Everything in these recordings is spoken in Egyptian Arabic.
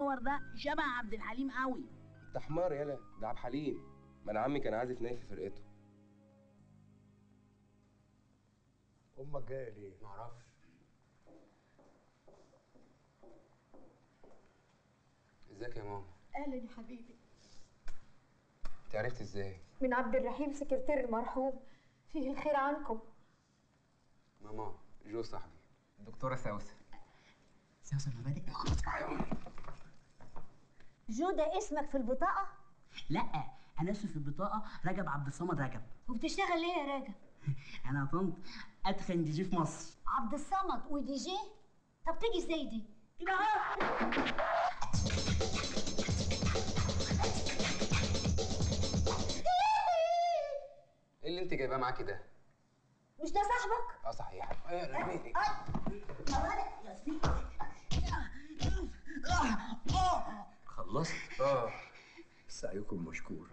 المصور ده شبه عبد الحليم قوي انت حمار يالا ده عبد الحليم ما انا عمي كان عازف ناي في فرقته امك جايه ليه؟ معرفش ازيك يا ماما اهلا يا حبيبي انت عرفت ازاي من عبد الرحيم سكرتير المرحوم فيه الخير عنكم ماما جو صاحبي الدكتوره سوسن سوسن مبادئ جو ده اسمك في البطاقه لا انا اسمي في البطاقه رجب عبد الصمد رجب وبتشتغل ايه يا راجل انا يا طنط اتخن دي جي في مصر عبد الصمد ودي جي طب تيجي ازاي دي كده اهو ايه اللي انت جايباه معاكي ده مش ده صاحبك اه صحيح ايه لا مين خلصت؟ اه سعيكم مشكور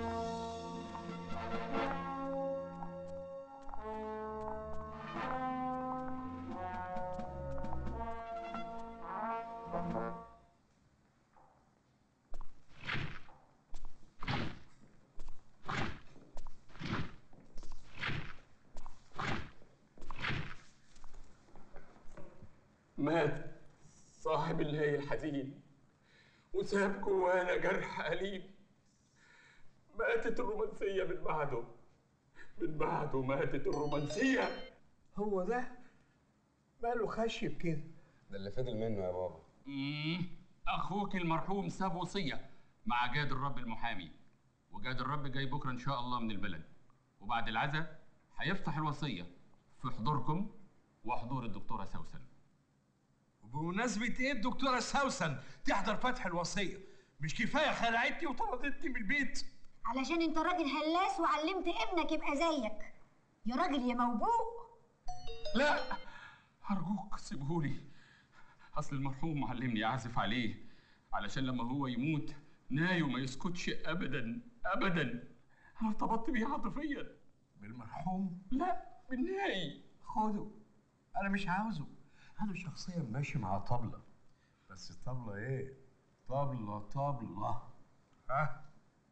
مات صاحب الهي الحزين وساب جوانا جرح أليم ماتت الرومانسية من بعده من بعده ماتت الرومانسية هو ده ماله خشب كده ده اللي فضل منه يا بابا مم. أخوك المرحوم ساب وصية مع جاد الرب المحامي وجاد الرب جاي بكرة إن شاء الله من البلد وبعد العزاء هيفتح الوصية في حضوركم وحضور الدكتورة سوسن بمناسبة ايه الدكتورة سوسن تحضر فتح الوصية مش كفاية خلعتني وطردتني من البيت علشان انت راجل هلاس وعلمت ابنك يبقى زيك يا راجل يا موبوء لا أرجوك سيبهولي أصل المرحوم علمني أعزف عليه علشان لما هو يموت نايو ما يسكتش أبدا أبدا أنا ارتبطت بيه عاطفيا بالمرحوم لا بالناي خده انا مش عاوزه انا شخصيا ماشي مع طبلة بس طبلة ايه طبلة طبلة ها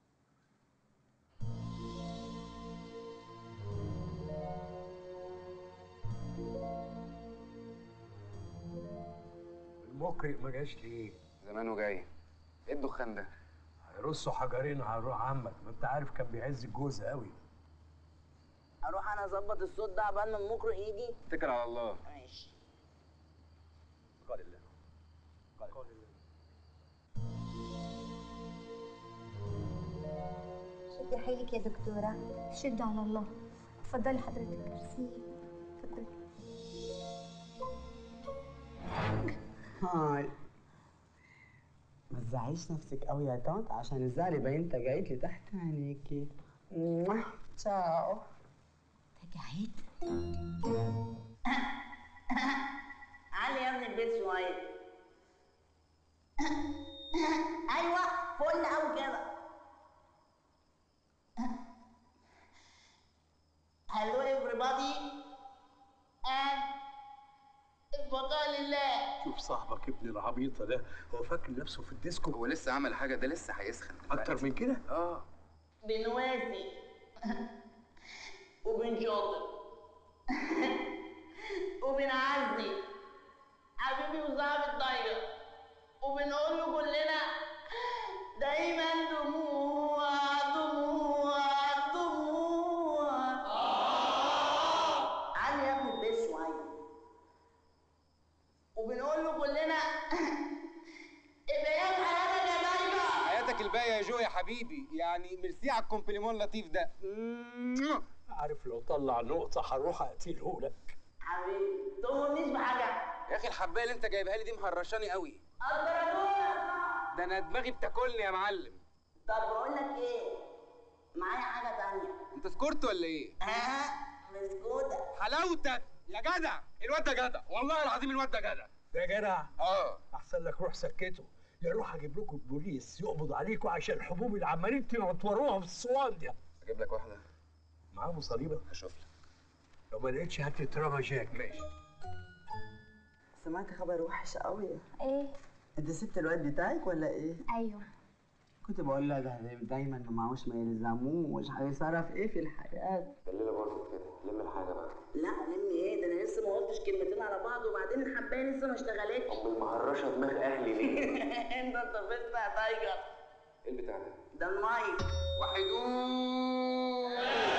المقرئ ما جاش ليه زمانه جاي ايه الدخان ده هيرصوا حجرين على روح عمك ما انت عارف كان بيعز الجوز قوي اروح انا اظبط الصوت ده عبال ما المقرئ يجي اتكل على الله ماشي قال الله قال الله شدي حيلك يا دكتورة شد على الله اتفضلي حضرتك ميرسي اتفضلي هاي ما تزعليش نفسك قوي يا طنط عشان الزعل يبين انت جايت لي تحت عينيكي موah. تشاو تجاهد علي يا ابني البيت شويه ايوه فل قوي كده هلو everybody and البقاء لله شوف صاحبك ابن العبيطة ده هو فاكر نفسه في الديسكو هو لسه عمل حاجه ده لسه هيسخن أكتر من كده اه بنواسي وبن شاطر وبن عزي حبيبي وصاحب الطايرة وبنقول له كلنا دايما دموع دموع دموع علي يا ابني البيت شوية وبنقول له كلنا ابقى حياتك يا دايما حياتك الباقيه يا جو يا حبيبي يعني ميرسي على الكومبليمون اللطيف ده عارف لو طلع نقطة هروح أقتله لك حبيبي تؤمرنيش بحاجة يا اخي الحبايه اللي انت جايبها لي دي مهرشاني قوي الدرجات ده انا دماغي بتاكلني يا معلم طب بقول لك ايه معايا حاجة تانية انت سكرت ولا ايه اه مسكوتة حلاوتك يا جدع الواد ده جدع والله العظيم الواد ده جدع ده جدع اه أحسن لك روح سكته يا روح أجيب لكم البوليس يقبض عليكم عشان الحبوب اللي عمالين تنطوروها في الصوان دي اجيب لك واحده معاه مصاريبة هشوف لك لو ما لقيتش هات لي ترابا جاك ماشي سمعت خبر وحش قوي ايه انت سبت الواد بتاعك ولا ايه؟ ايوه كنت بقول لها ده دايما ما معهوش ما يلزموش هيصرف ايه في الحياه؟ الليله باظت كده لم الحاجه بقى لا لمي ايه ده انا لسه ما قلتش كلمتين على بعض وبعدين الحبايه لسه ما اشتغلتش امال مهرشه دماغ اهلي ليه؟ انت اتفقت يا تايجر ايه البتاع ده؟ ده المايك وحدوه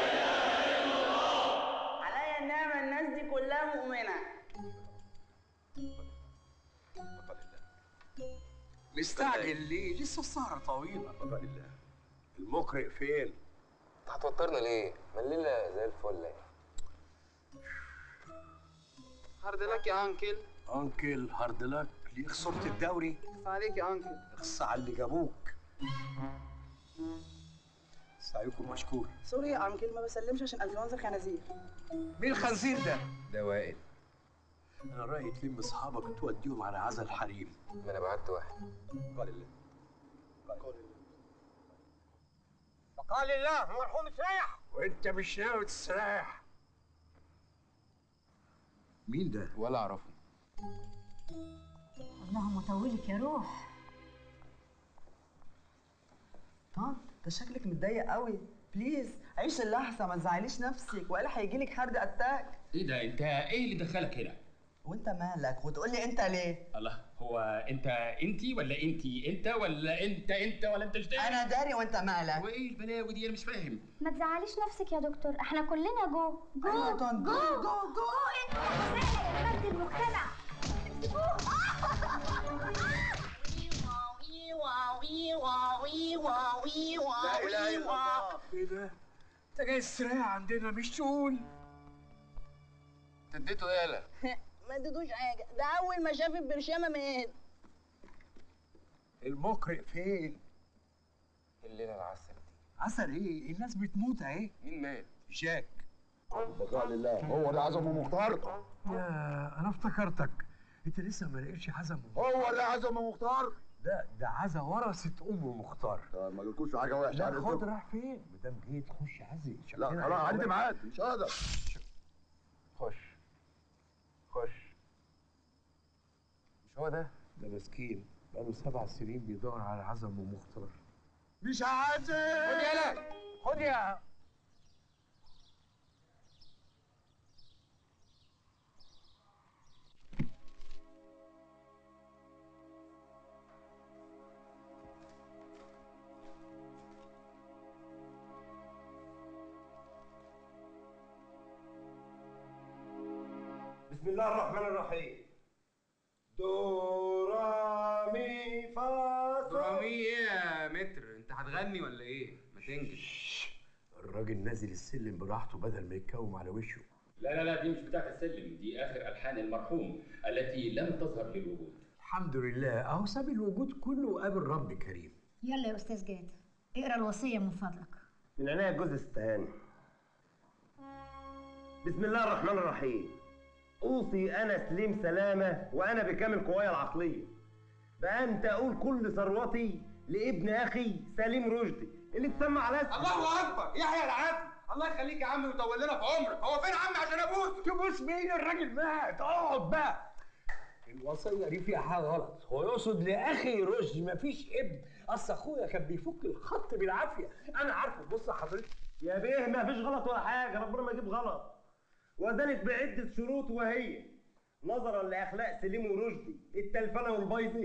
عليا النعمه الناس دي كلها مؤمنه مستعجل ليه؟ لسه السهرة طويلة بقى لله المقرئ فين؟ انت هتوترنا ليه؟ ما الليله زي الفل اهي هارد لك يا انكل أنكل هارد لك ليه خسرت الدوري؟ اخص عليك يا انكل اخص على اللي جابوك سعيكم مشكور سوري يا انكل ما بسلمش عشان انفلونزا خنازير مين الخنزير ده؟ ده وائل أنا رأيي تلم أصحابك توديهم على عزا الحريم ما انا بعت واحد قال الله وقال الله مرحوم سريح وأنت مش ناوي تستريح مين ده؟ ولا اعرفه اللهم طولك يا روح طنط ده شكلك متضايق قوي بليز عيش اللحظه ما تزعليش نفسك والا هيجيلك هارد اتاك ايه ده انت ايه اللي دخلك هنا وانت مالك وتقول لي انت ليه الله هو انت انتي ولا انتي انت ولا انت انت ولا انت اشتغل انا داري وانت مالك وايه البلاوي دي انا مش فاهم ما تزعليش نفسك يا دكتور احنا كلنا جو جو أيوة يا طنط، جو، جو، جو. جو انت مسائل يا بنت المجتمع لا إله إلا الله إيه ده؟ أنت جاي تستريح عندنا مش تقول انت اديته ايه يالا؟ ما اديتوش حاجه ده اول ما شاف البرشامه مات المقرئ فين؟ الليله العسل دي عسل إيه؟ الناس بتموت أهي مين مات؟ جاك بقاء لله هو ده عزم مختار يا أنا افتكرتك أنت لسه ما لقيتش عزم هو ده عزم مختار لا ده عزا ورثة أم مختار طب ما قلتلكوش حاجه وحشه لا عن خد الزوج. راح فين؟ ما دام جيت خش عزي لا شكلنا خلاص هيبقى عندي وحش. ميعاد مش هقدر خش خش مش هو ده؟ ده مسكين بقاله سبع سنين بيدور على عزم أم مختار مش عازم خد يالا خد يا بسم الله الرحمن الرحيم دو را مي فا صول. درامي ايه يا متر؟ انت هتغني ولا ايه؟ ما تنجز الراجل نازل السلم براحته بدل ما يتكوم على وشه لا لا لا دي مش بتاعت السلم دي اخر الحان المرحوم التي لم تظهر للوجود الحمد لله اهو ساب الوجود كله وقابل رب كريم يلا يا استاذ جاد اقرا الوصيه من فضلك من عناية الجزء الستاني بسم الله الرحمن الرحيم أوصي أنا سليم سلامة وأنا بكامل قواي العقلية بأن تقول كل ثروتي لابن أخي سليم رشدي اللي تسمى على اسمي الله اكبر يحيى العدل الله يخليك يا عم ويطول لنا في عمرك هو فين عمي عشان ابوس تبص مين الراجل مات اقعد بقى الوصيه دي فيها حاجه غلط هو يقصد لاخي رشدي مفيش ابن اصل اخويا كان بيفك الخط بالعافيه انا عارفه بص حضرتك يا بيه ما فيش غلط ولا حاجة ربنا ما يجيب غلط وذلك بعدة شروط وهي نظرا لأخلاق سليم ورشدي التلفنة والبايظة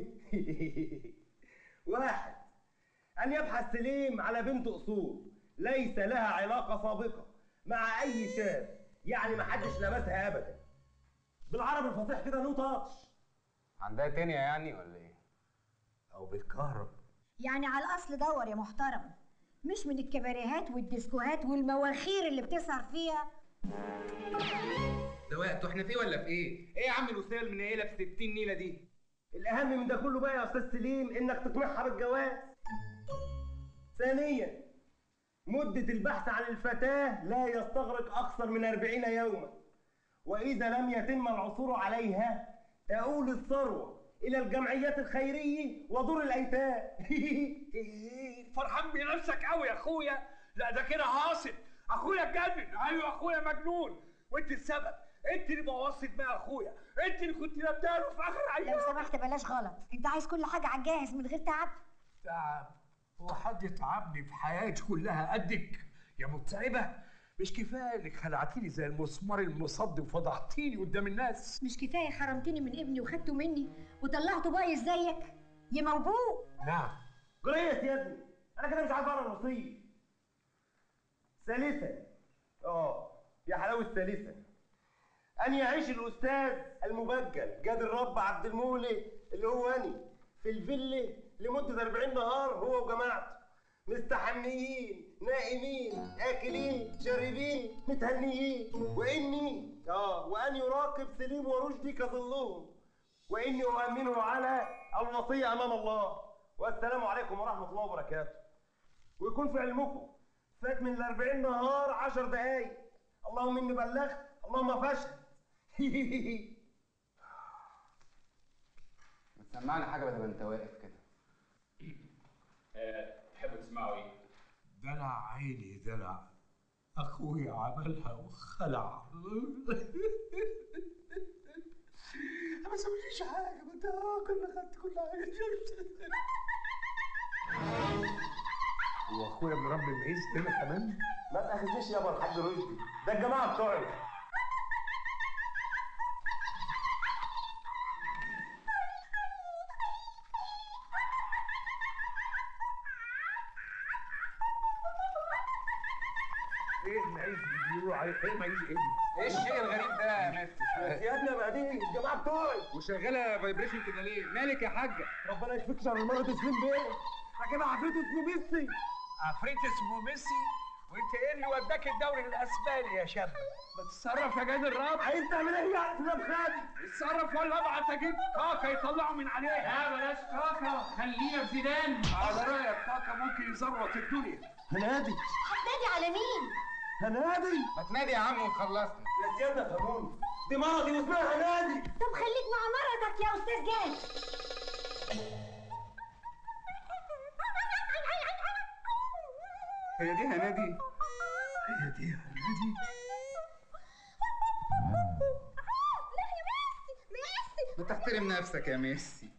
واحد أن يبحث سليم على بنت أصول ليس لها علاقة سابقة مع أي شاب يعني ما حدش لمسها أبدا بالعربي الفصيح كده نو تاتش عندها تانية يعني ولا ايه؟ او بالكهرب يعني على الاصل دور يا محترم مش من الكباريهات والديسكوهات والمواخير اللي بتسهر فيها ده وقته احنا فيه ولا في ايه؟ ايه يا عم الوصيه المنيله ب 60 نيله دي؟ الأهم من ده كله بقى يا أستاذ سليم إنك تقنعها بالجواز. ثانيا مدة البحث عن الفتاة لا يستغرق أكثر من أربعين يوما وإذا لم يتم العثور عليها تؤول الثروة إلى الجمعيات الخيرية ودور الأيتام فرحان بنفسك قوي يا اخويا لا ده كده هاصل اخويا اتجنن ايوه اخويا مجنون وانت السبب انت اللي بوظت دماغ اخويا انت اللي كنت نبداله في اخر لو ايام سمحت بلاش غلط انت عايز كل حاجه على الجاهز من غير تعب تعب هو حد تعبني في حياتي كلها قدك يا متعبه مش كفايه انك خلعتيني زي المسمار المصدي وفضحتيني قدام الناس مش كفايه حرمتني من ابني وخدته مني وطلعته بايظ زيك يا موبوء نعم جريت يا ابني انا كده مش عارف اقرا الوصيه ثالثا اه يا حلاوه ثالثا ان يعيش الاستاذ المبجل جاد الرب عبد المولي اللي هو اني في الفيلا لمده 40 نهار هو وجماعته مستحميين نائمين اكلين شاربين متهنيين واني اه وان يراقب سليم ورشدي كظلهم واني اؤمنه على الوصيه امام الله والسلام عليكم ورحمه الله وبركاته ويكون في علمكم فات من ال 40 نهار 10 دقايق اللهم اني بلغت اللهم فشل ما تسمعنا حاجه بدل ما انت واقف كده آه، تحبوا تسمعوا ايه؟ دلع عيني دلع اخويا عملها وخلع ما سويتش حاجه ما انت كنا خدت كل حاجه هو اخويا مربي معيز هنا كمان ما تاخذنيش يابا الحاج رشدي ده الجماعه بتوعي ايه معيز بيقولوا عليه ايه معيز ايه ايه الشيء الغريب ده يا مفتي يا ابني يا بعدين الجماعه بتوعي وشغاله فايبريشن كده ليه مالك يا حاجه ربنا يشفيك شر المرض تسليم بيه راكب عفريت اسمه ميسي عفريت اسمه ميسي وانت ايه اللي وداك الدوري الاسباني يا شاب ما تتصرف يا جاد الرب عايز تعمل ايه يعني في الباب خالي اتصرف ولا ابعت اجيب كاكا يطلعوا من عليها لا بلاش كاكا خلينا في زيدان على رايك كاكا ممكن يزروط الدنيا هنادي هتنادي على مين هنادي ما تنادي يا عم وخلصنا يا سيادة فهموني دي مرضي واسمها هنادي طب خليك مع مرضك يا استاذ جاد هي دي هنادي هي دي هنادي ما تحترم نفسك يا ميسي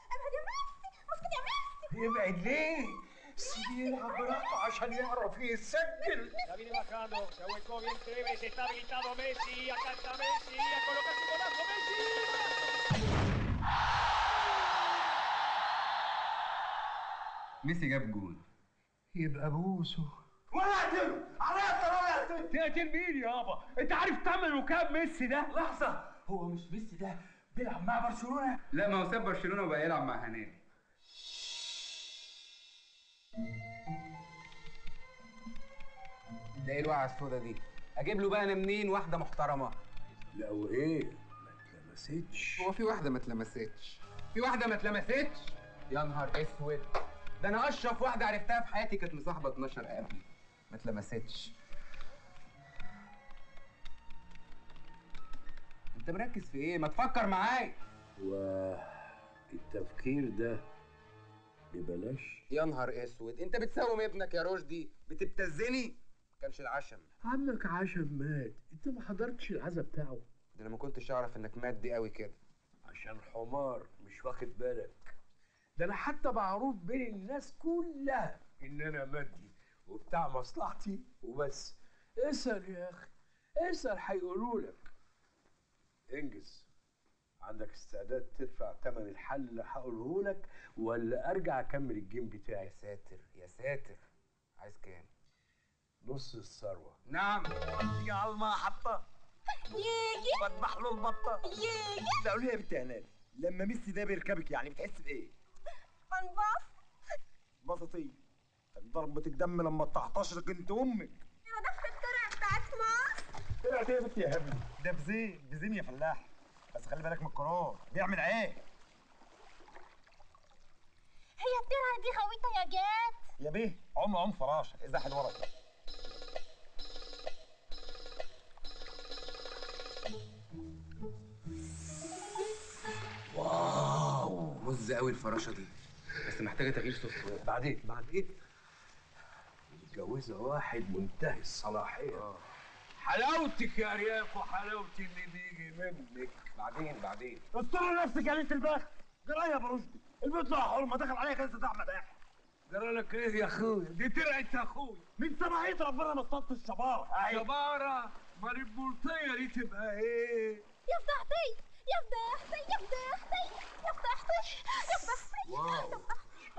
يبعد ليه؟ سيبيه يلعب براحته عشان يعرف يسجل La viene bajando, se ahuecó bien Tevez, está habilitado Messi, acá está Messi, a colocar su golazo Messi. ميسي جاب جول يبقى بوسه ولا اقتله عليا الطلاق يا سيدي تقتل مين يابا؟ انت عارف ثمنه كام ميسي ده؟ لحظة هو مش ميسي ده بيلعب مع برشلونة؟ لا ما هو ساب برشلونه وبقى يلعب مع هنادي ده ايه الوقعه السودا دي اجيب له بقى انا منين واحده محترمه لا وايه؟ ما اتلمستش هو في واحده ما اتلمستش في واحده ما اتلمستش يا نهار اسود ده انا اشرف واحده عرفتها في حياتي كانت مصاحبه 12 قبل ما اتلمستش انت مركز في ايه ما تفكر معايا والتفكير ده ببلاش يا نهار اسود انت بتساوم ابنك يا رشدي بتبتزني كانش العشم عمك عشان مات انت ما حضرتش العزا بتاعه ده انا ما كنتش اعرف انك مادي قوي كده عشان حمار مش واخد بالك ده انا حتى معروف بين الناس كلها ان انا مادي وبتاع مصلحتي وبس اسال يا اخي اسال هيقولوا لك انجز عندك استعداد تدفع ثمن الحل اللي هقوله لك ولا ارجع اكمل الجيم بتاعي يا ساتر يا ساتر عايز كام نص الثروه نعم يا على المحطة يجي بذبح له البطة يجي لا قولي يا بنت يا هنادي لما ميسي ده بيركبك يعني بتحس بايه؟ انبسط بسطية ضربة الدم لما تحتشرك انت امك انا دخل الطرق بتاعت مصر طلعت ايه يا بنت يا هبل ده بزين بزين يا فلاح بس خلي بالك من القرار بيعمل عين هي الترعه دي غويطه يا جاد يا بيه عم عم فراشه ازاح الورق مز قوي الفراشه دي بس محتاجه تغيير سوفت وير بعدين بعدين متجوزة واحد منتهي الصلاحية حلاوتك يا ارياف وحلاوتي اللي بيجي منك بعدين بعدين استر نفسك يا ليله البخت جرايه يا برشدي البيت له حرمه دخل عليها كنزه احمد احمد جرى لك ايه يا اخويا دي طلعت اخويا من سماحيه ربنا ما اصطدت الشباره شبارة ما البلطية دي تبقى ايه يا فضحتي يا فضحتي يا فضحتي يا فضحتي يا فضحتي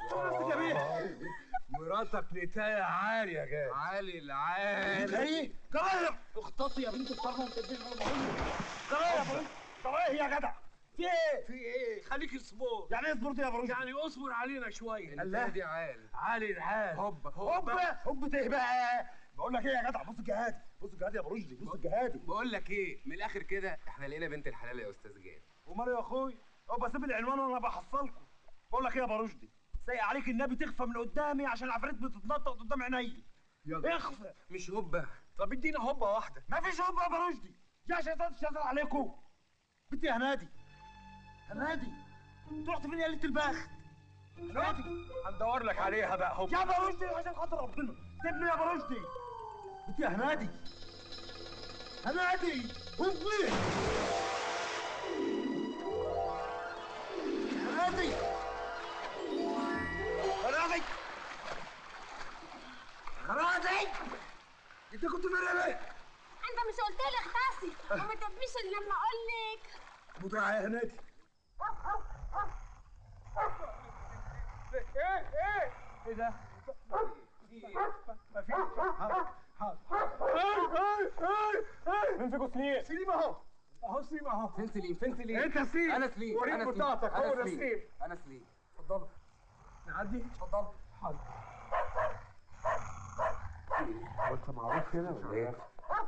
مراتك نتاية عالية يا جاي علي العال ايه جرايه اختصي يا بنت الطرمه وتدين جرايه يا برشدي جرايه يا جدع في ايه في ايه خليك اصبر يعني ايه صبرت يا برشدي يعني اصبر علينا شوية الله دي عال عالي العال هوب هوب هوب ايه بقى بقول لك ايه يا جدع بص الجهادي بص الجهادي يا برشدي بص الجهادي بقول لك ايه من الاخر كده احنا لقينا بنت الحلال يا استاذ جاد ومال يا اخوي هو بسيب العنوان وانا بحصلكم بقول لك ايه يا برشدي سايق عليك النبي تخفى من قدامي عشان العفاريت بتتنطط قدام عيني يلا اخفى مش هوبا طب ادينا هوبة واحدة مفيش هوب يا برشدي يا شيطان الشيطان عليكم بنتي يا هنادي هنادي انت رحت فين يا ليله البخت هنادي هندور لك عليها بقى هوبة يا برشدي عشان خاطر ربنا سيبني يا برشدي بنتي يا هنادي هنادي هوبي هنادي هنادي هنادي انت كنت فين يا بيه؟ انت مش قلت لي اختصي وما تبيش الا لما اقول لك متعة يا هنادي ايه ايه ايه ده مفيش حاضر حاضر مين فيكم سليم؟ سليم اهو اهو سليم اهو فين سليم فين سليم انت سليم انا سليم وريني انا سليم بطاقتك انا هو ده سليم سليم انا سليم اتفضل نعدي اتفضل حاضر وانت معروف هنا ولا ايه؟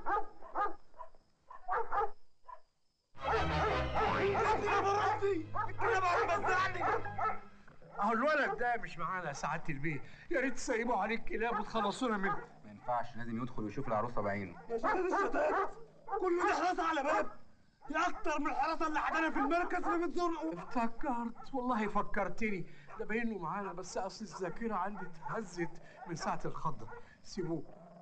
اهو الولد ده مش معانا سعادة البيت يا ريت تسيبوا عليه الكلاب وتخلصونا منه ما ينفعش لازم يدخل ويشوف العروسه بعينه يا شباب الشتات كل ده حراسة على باب دي أكتر من الحراسة اللي عندنا في المركز اللي بتزورنا افتكرت والله فكرتني ده باينه معانا بس اصل الذاكره عندي اتهزت من ساعه الخضه سيبوه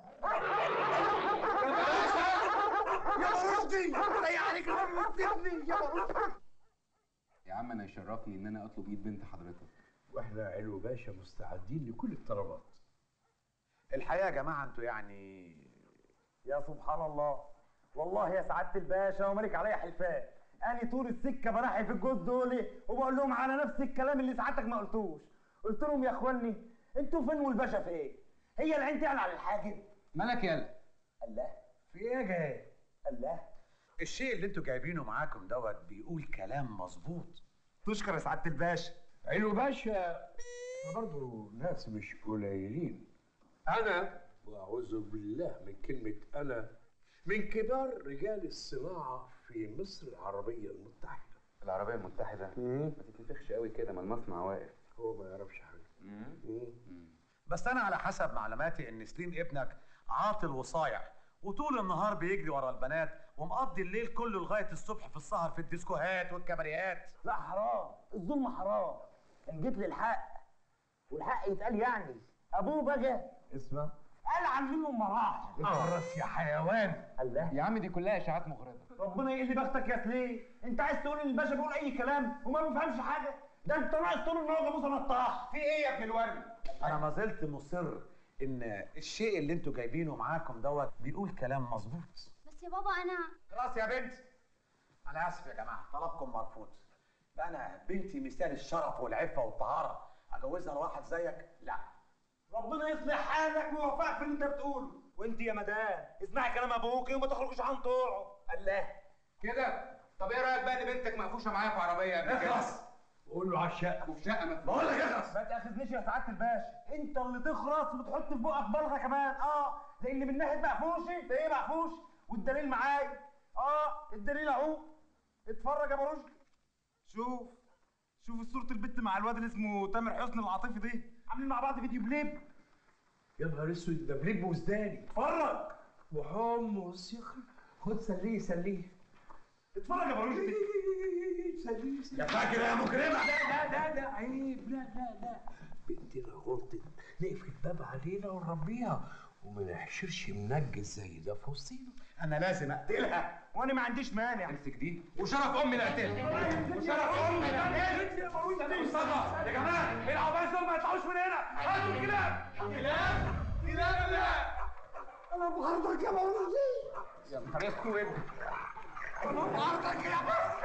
يا برشدي زي عليك النبي بتسيبني يا برشدي يا عم انا يشرفني ان انا اطلب ايد بنت حضرتك واحنا علو باشا مستعدين لكل الطلبات الحقيقه يا جماعه انتوا يعني يا سبحان الله والله يا سعادة الباشا ومالك عليا حلفان أنا طول السكة براحي في الجوز دول وبقول لهم على نفس الكلام اللي سعادتك ما قلتوش قلت لهم يا اخواني انتوا فين والباشا في ايه؟ هي العين تعلى على الحاجب مالك يالا الله في ايه يا جاي الله الشيء اللي انتوا جايبينه معاكم دوت بيقول كلام مظبوط تشكر يا سعادة الباشا علو باشا احنا برضه ناس مش قليلين انا واعوذ بالله من كلمه انا من كبار رجال الصناعه في مصر العربيه المتحده العربيه المتحده ما تتنفخش قوي كده ما المصنع واقف هو ما يعرفش حاجه بس انا على حسب معلوماتي ان سليم ابنك عاطل وصايع وطول النهار بيجري ورا البنات ومقضي الليل كله لغايه الصبح في السهر في الديسكوهات والكباريهات لا حرام الظلم حرام ان جيت للحق والحق يتقال يعني ابوه بقى اسمع قال عن منه مراحل اخرس يا حيوان الله يا عم دي كلها اشاعات مغرضه ربنا يقل بختك يا سليم انت عايز تقول ان الباشا بيقول اي كلام وما بيفهمش حاجه ده انت ناقص تقول ان هو جاموس نطاح في ايه يا ابن الورد انا ما زلت مصر ان الشيء اللي انتوا جايبينه معاكم دوت بيقول كلام مظبوط بس يا بابا انا خلاص يا بنت انا اسف يا جماعه طلبكم مرفوض لا انا بنتي مثال الشرف والعفه والطهاره اجوزها لواحد زيك لا ربنا يصلح حالك ويوفقك في اللي انت بتقوله وانت يا مدام اسمعي كلام ابوك وما تخرجش عن طوعه الله كده طب ايه رايك بقى ان بنتك مقفوشه معايا في عربيه قبل كده اخلص قول له على الشقه وفي شقه مفروشة. بقول لك اخلص ما تاخذنيش يا سعاده الباشا انت اللي تخرس وتحط في بقك بلغه كمان اه لان من ناحيه مقفوشه فهي مقفوش والدليل معايا اه الدليل اهو اتفرج يا ابو رشدي شوف شوف صوره البت مع الواد اللي اسمه تامر حسني العاطفي ده عاملين مع بعض فيديو بليب يا نهار اسود ده بليب وزداني اتفرج وحمص يخرب خد سليه سليه اتفرج يا ابو رشدي سليه سليه يا فاكر يا مجرمه لا لا لا عيب لا لا لا بنتنا غلطت نقفل الباب علينا ونربيها وما نحشرش منجس زي ده في وسطينا انا لازم اقتلها وانا ما عنديش مانع امسك دي وشرف امي لا اقتلها وشرف امي لا اقتلها مصطفى يا جماعه العباية دول ما يطلعوش من هنا هاتوا الكلاب كلاب كلاب لا انا بغرضك يا مولودي يا نهار اسود انا بغرضك يا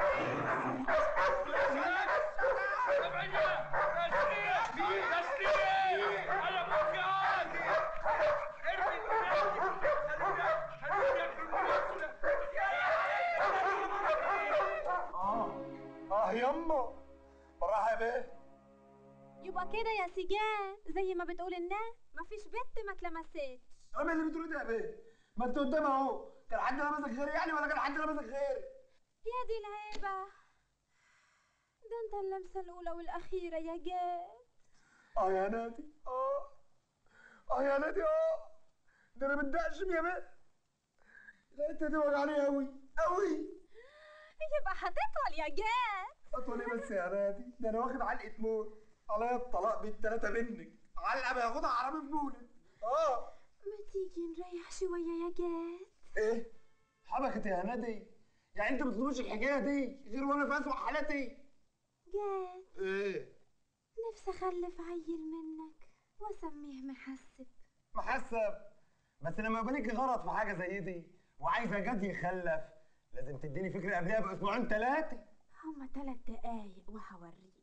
اه يما بالراحه يا بيه يبقى كده يا سجان زي ما بتقول الناس مفيش بنت ما اتلمستش انا اللي بتقولي ده يا بيه ما انت قدام اهو كان حد لابسك غيري يعني ولا كان حد لابسك غيري يا دي العيبة ده انت اللمسة الأولى والأخيرة يا جاد اه يا نادي اه اه يا نادي اه ده انا متدقشم يا بيه الحته دي وجعاني قوي قوي يبقى هتطول يا جاد اطول ايه بس يا نادي ده انا واخد علقه موت عليا الطلاق بالتلاته منك علقه بياخدها حرامي في مولد اه ما تيجي نريح شوية يا جاد ايه حبكت يا نادي يعني انت ما بتطلبش الحكايه دي غير وانا في اسوء حالاتي جاد ايه نفسي أخلف عيل منك وأسميه محسب محسب بس لما يبقى ليك غرض في حاجه زي دي وعايزه جد يخلف لازم تديني فكره قبلها باسبوعين ثلاثه هما تلات دقايق وهوريك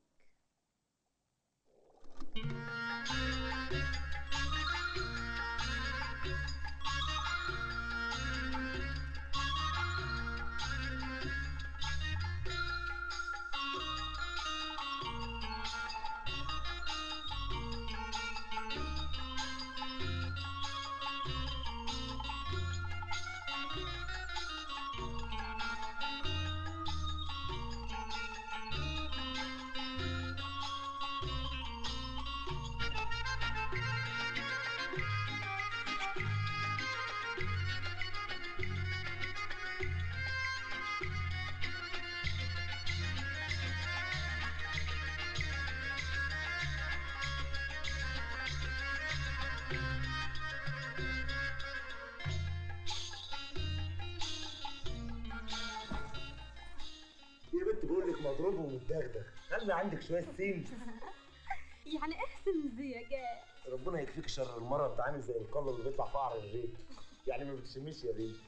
يا بنت بقول لك مضروب ومتدغدغ خلي عندك شويه سين يعني احسن زي يا جاد ربنا يكفيك شر المرض ده عامل زي القلب اللي بيطلع في قعر الريق يعني ما بتشميش يا بيه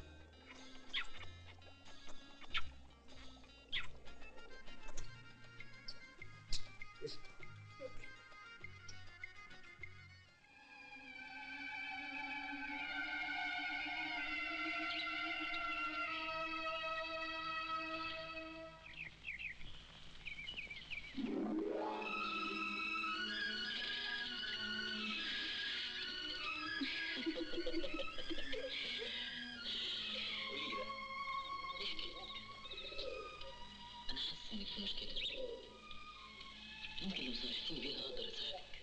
أنا حاسة إنك في مشكلة يمكن لو صارحتيني بيها أقدر أساعدك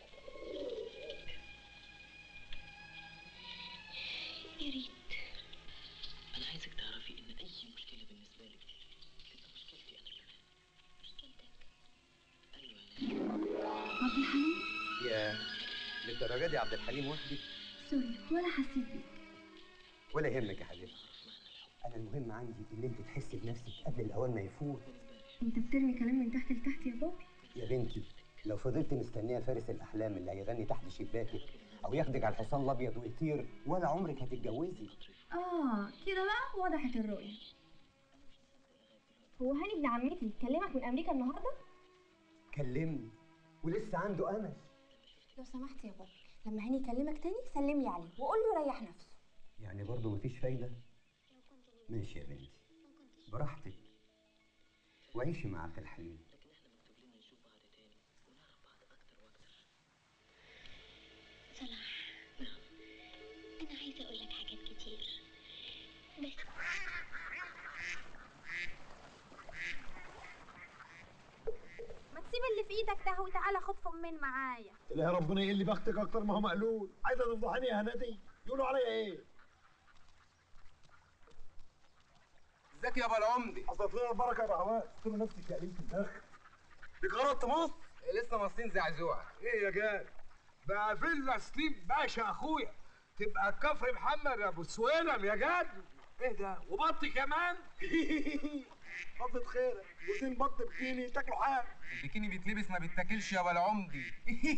يا ريت أنا عايزك تعرفي إن أي مشكلة بالنسبة لك تبقى مشكلتي أنا كمان مشكلتك أيوة عبد الحليم يا للدرجه دي عبد الحليم وحدي سوري ولا حسيت بيك ولا يهمك يا حبيبي انا المهم عندي ان انت تحسي بنفسك قبل الاوان ما يفوت انت بترمي كلام من تحت لتحت يا بابي يا بنتي لو فضلت مستنيه فارس الاحلام اللي هيغني تحت شباكك او ياخدك على الحصان الابيض ويطير ولا عمرك هتتجوزي اه كده بقى وضحت الرؤية هو هاني ابن عمتي كلمك من امريكا النهارده كلمني ولسه عنده امل لو سمحت يا بابي لما هاني يكلمك تاني سلم لي عليه وقول له ريح نفسه يعني برضه مفيش فايده ماشي يا بنتي براحتك وعيشي مع عبد الحليم صلاح انا عايزه اقول لك حاجات كتير بس ما تسيب اللي في ايدك ده وتعالى خد فمين معايا لا يا ربنا يقل بختك اكتر ما هو مقلول عايزه تفضحني يا هنادي يقولوا عليا ايه ازيك يا ابو العمدي حصلت لنا البركه يا بهوات قلت له نفسك يا قليل في الاخر ليك غرض تمص لسه مصين زعزوع ايه يا جاد بقى فيلا سليم باشا اخويا تبقى كفر محمد يا ابو سويلم يا جاد ايه ده وبط كمان بطة خيرك جوزين بط بكيني تاكلوا حاجة البيكيني بيتلبس ما بيتاكلش يا ولا عمدي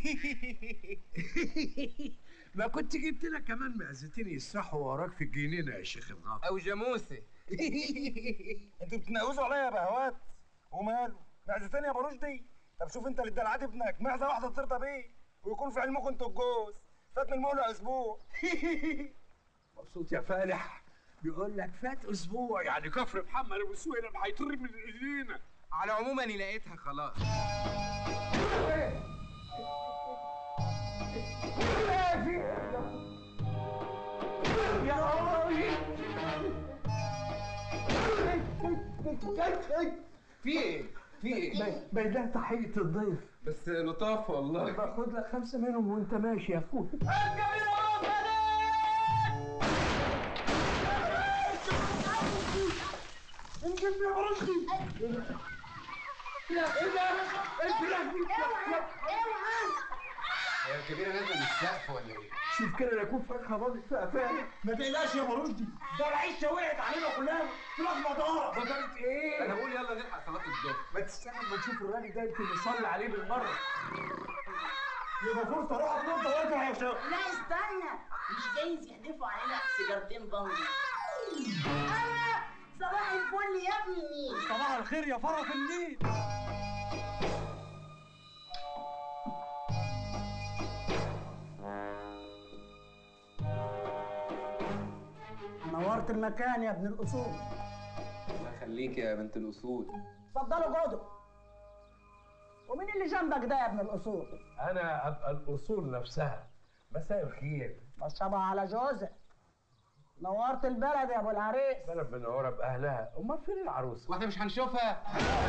ما كنت جبت لك كمان معزتين يسرحوا وراك في الجنينه يا شيخ الغافر او جاموسه انتوا بتنقوزوا عليا يا بهوات وماله معزتين يا برشدي طب شوف انت اللي ادلعت ابنك معزه واحده ترضى بيه ويكون في علمكم انتوا الجوز فات من المولى اسبوع مبسوط يا فالح بيقول لك فات اسبوع يعني كفر محمد ابو سويلم هيطر من ايدينا على العموم انا لقيتها خلاص في ايه؟ في ايه؟ ده تحية الضيف بس لطاف والله باخد لك خمسة منهم وانت ماشي يا اخويا انجبني يا برشدي لا ايه ده؟ الفراخ هي الكبيره نازله من السقف ولا ايه؟ شوف كده لا يكون فرخه باضت في قفاها ما تقلقش يا برشدي ده العيشه وقعت علينا كلنا فراخ مدارة بطلت ايه؟ انا بقول يلا نلحق صلاه الظهر ما تستنى ما نشوف الراجل ده يمكن نصلي عليه بالمره يبقى فرصه اروح اتنطط وارجع يا شباب لا استنى مش جايز يحدفوا علينا سيجارتين بنجي انا صباح الفل يا ابني صباح الخير يا فرح النيل نورت المكان يا ابن الاصول الله يخليك يا بنت الاصول اتفضلوا اقعدوا ومين اللي جنبك ده يا ابن الاصول انا ابقى الاصول نفسها مساء الخير مشربها على جوزك نورت البلد يا ابو العريس بلد منوره باهلها امال فين العروسه واحنا مش هنشوفها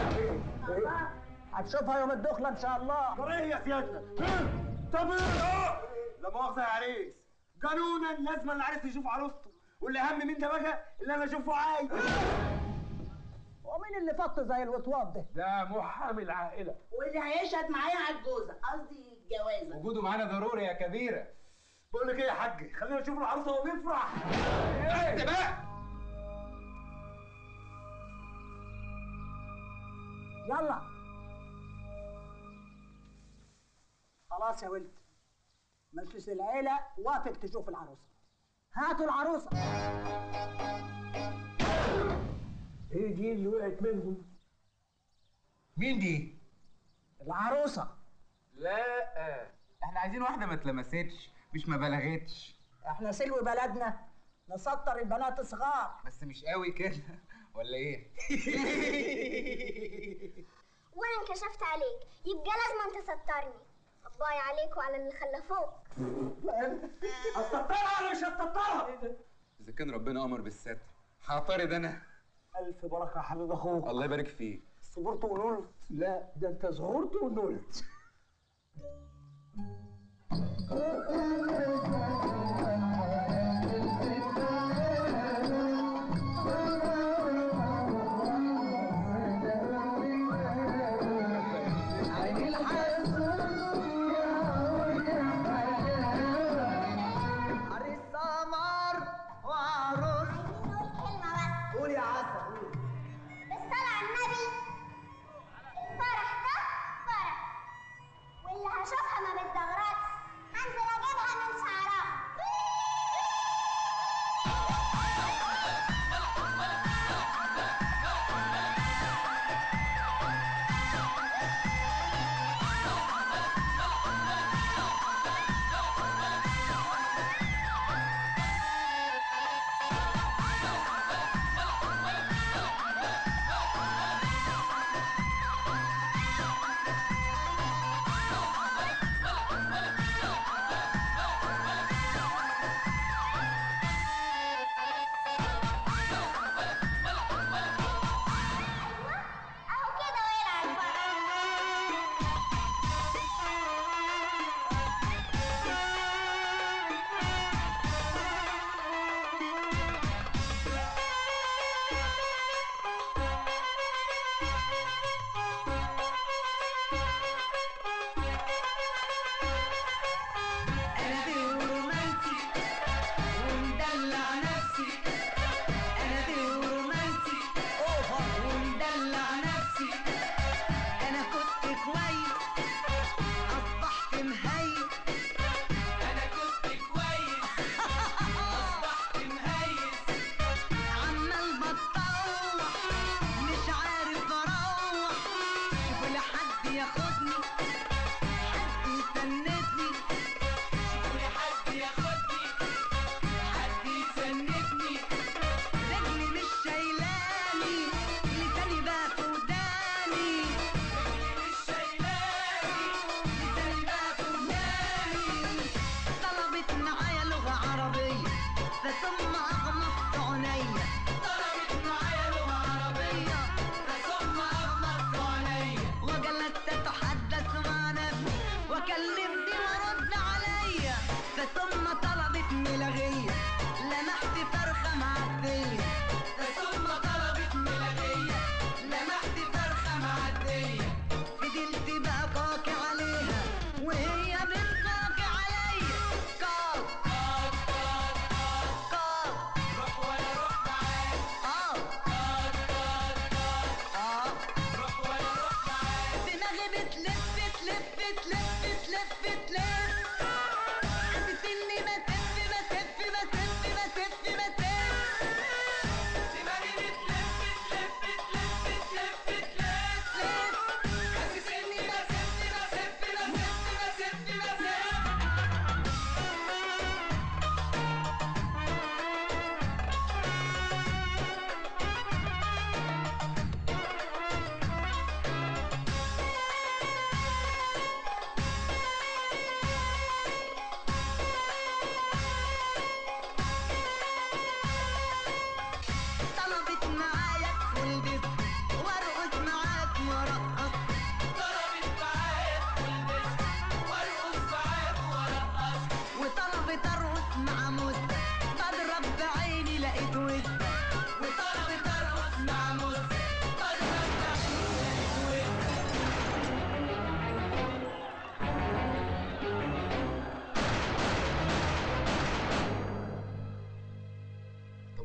هتشوفها يوم الدخله ان شاء الله طب ايه يا سيادنا طب ايه لا مؤاخذه يا عريس قانونا لازم العريس يشوف عروسته واللي اهم من ده بقى اللي انا اشوفه عايز ومين اللي فط زي الوطواط ده ده محامي العائله واللي هيشهد معايا على الجوزه قصدي الجوازه وجوده معانا ضروري يا كبيره بقول لك ايه يا حاج خلينا نشوف العروسه ونفرح انت بقى يلا خلاص يا ولد مجلس العيلة وافق تشوف العروسة هاتوا العروسة ايه دي اللي وقعت منهم مين دي؟ العروسة لا احنا عايزين واحده ما اتلمستش مش ما بلغتش احنا سلو بلدنا نسطر البنات صغار بس مش قوي كده ولا ايه؟ وانا انكشفت عليك يبقى لازم تسترني باي عليك وعلى اللي خلفوك هتسطرها ولا مش هتسطرها اذا كان ربنا امر بالستر هعترض انا الف بركه يا حبيب اخوك الله يبارك فيك صبرت ونلت لا ده انت صغرت ونلت عريس سمر وعروس قول يا عسل قول بالصلاة على النبي فرح ده فرح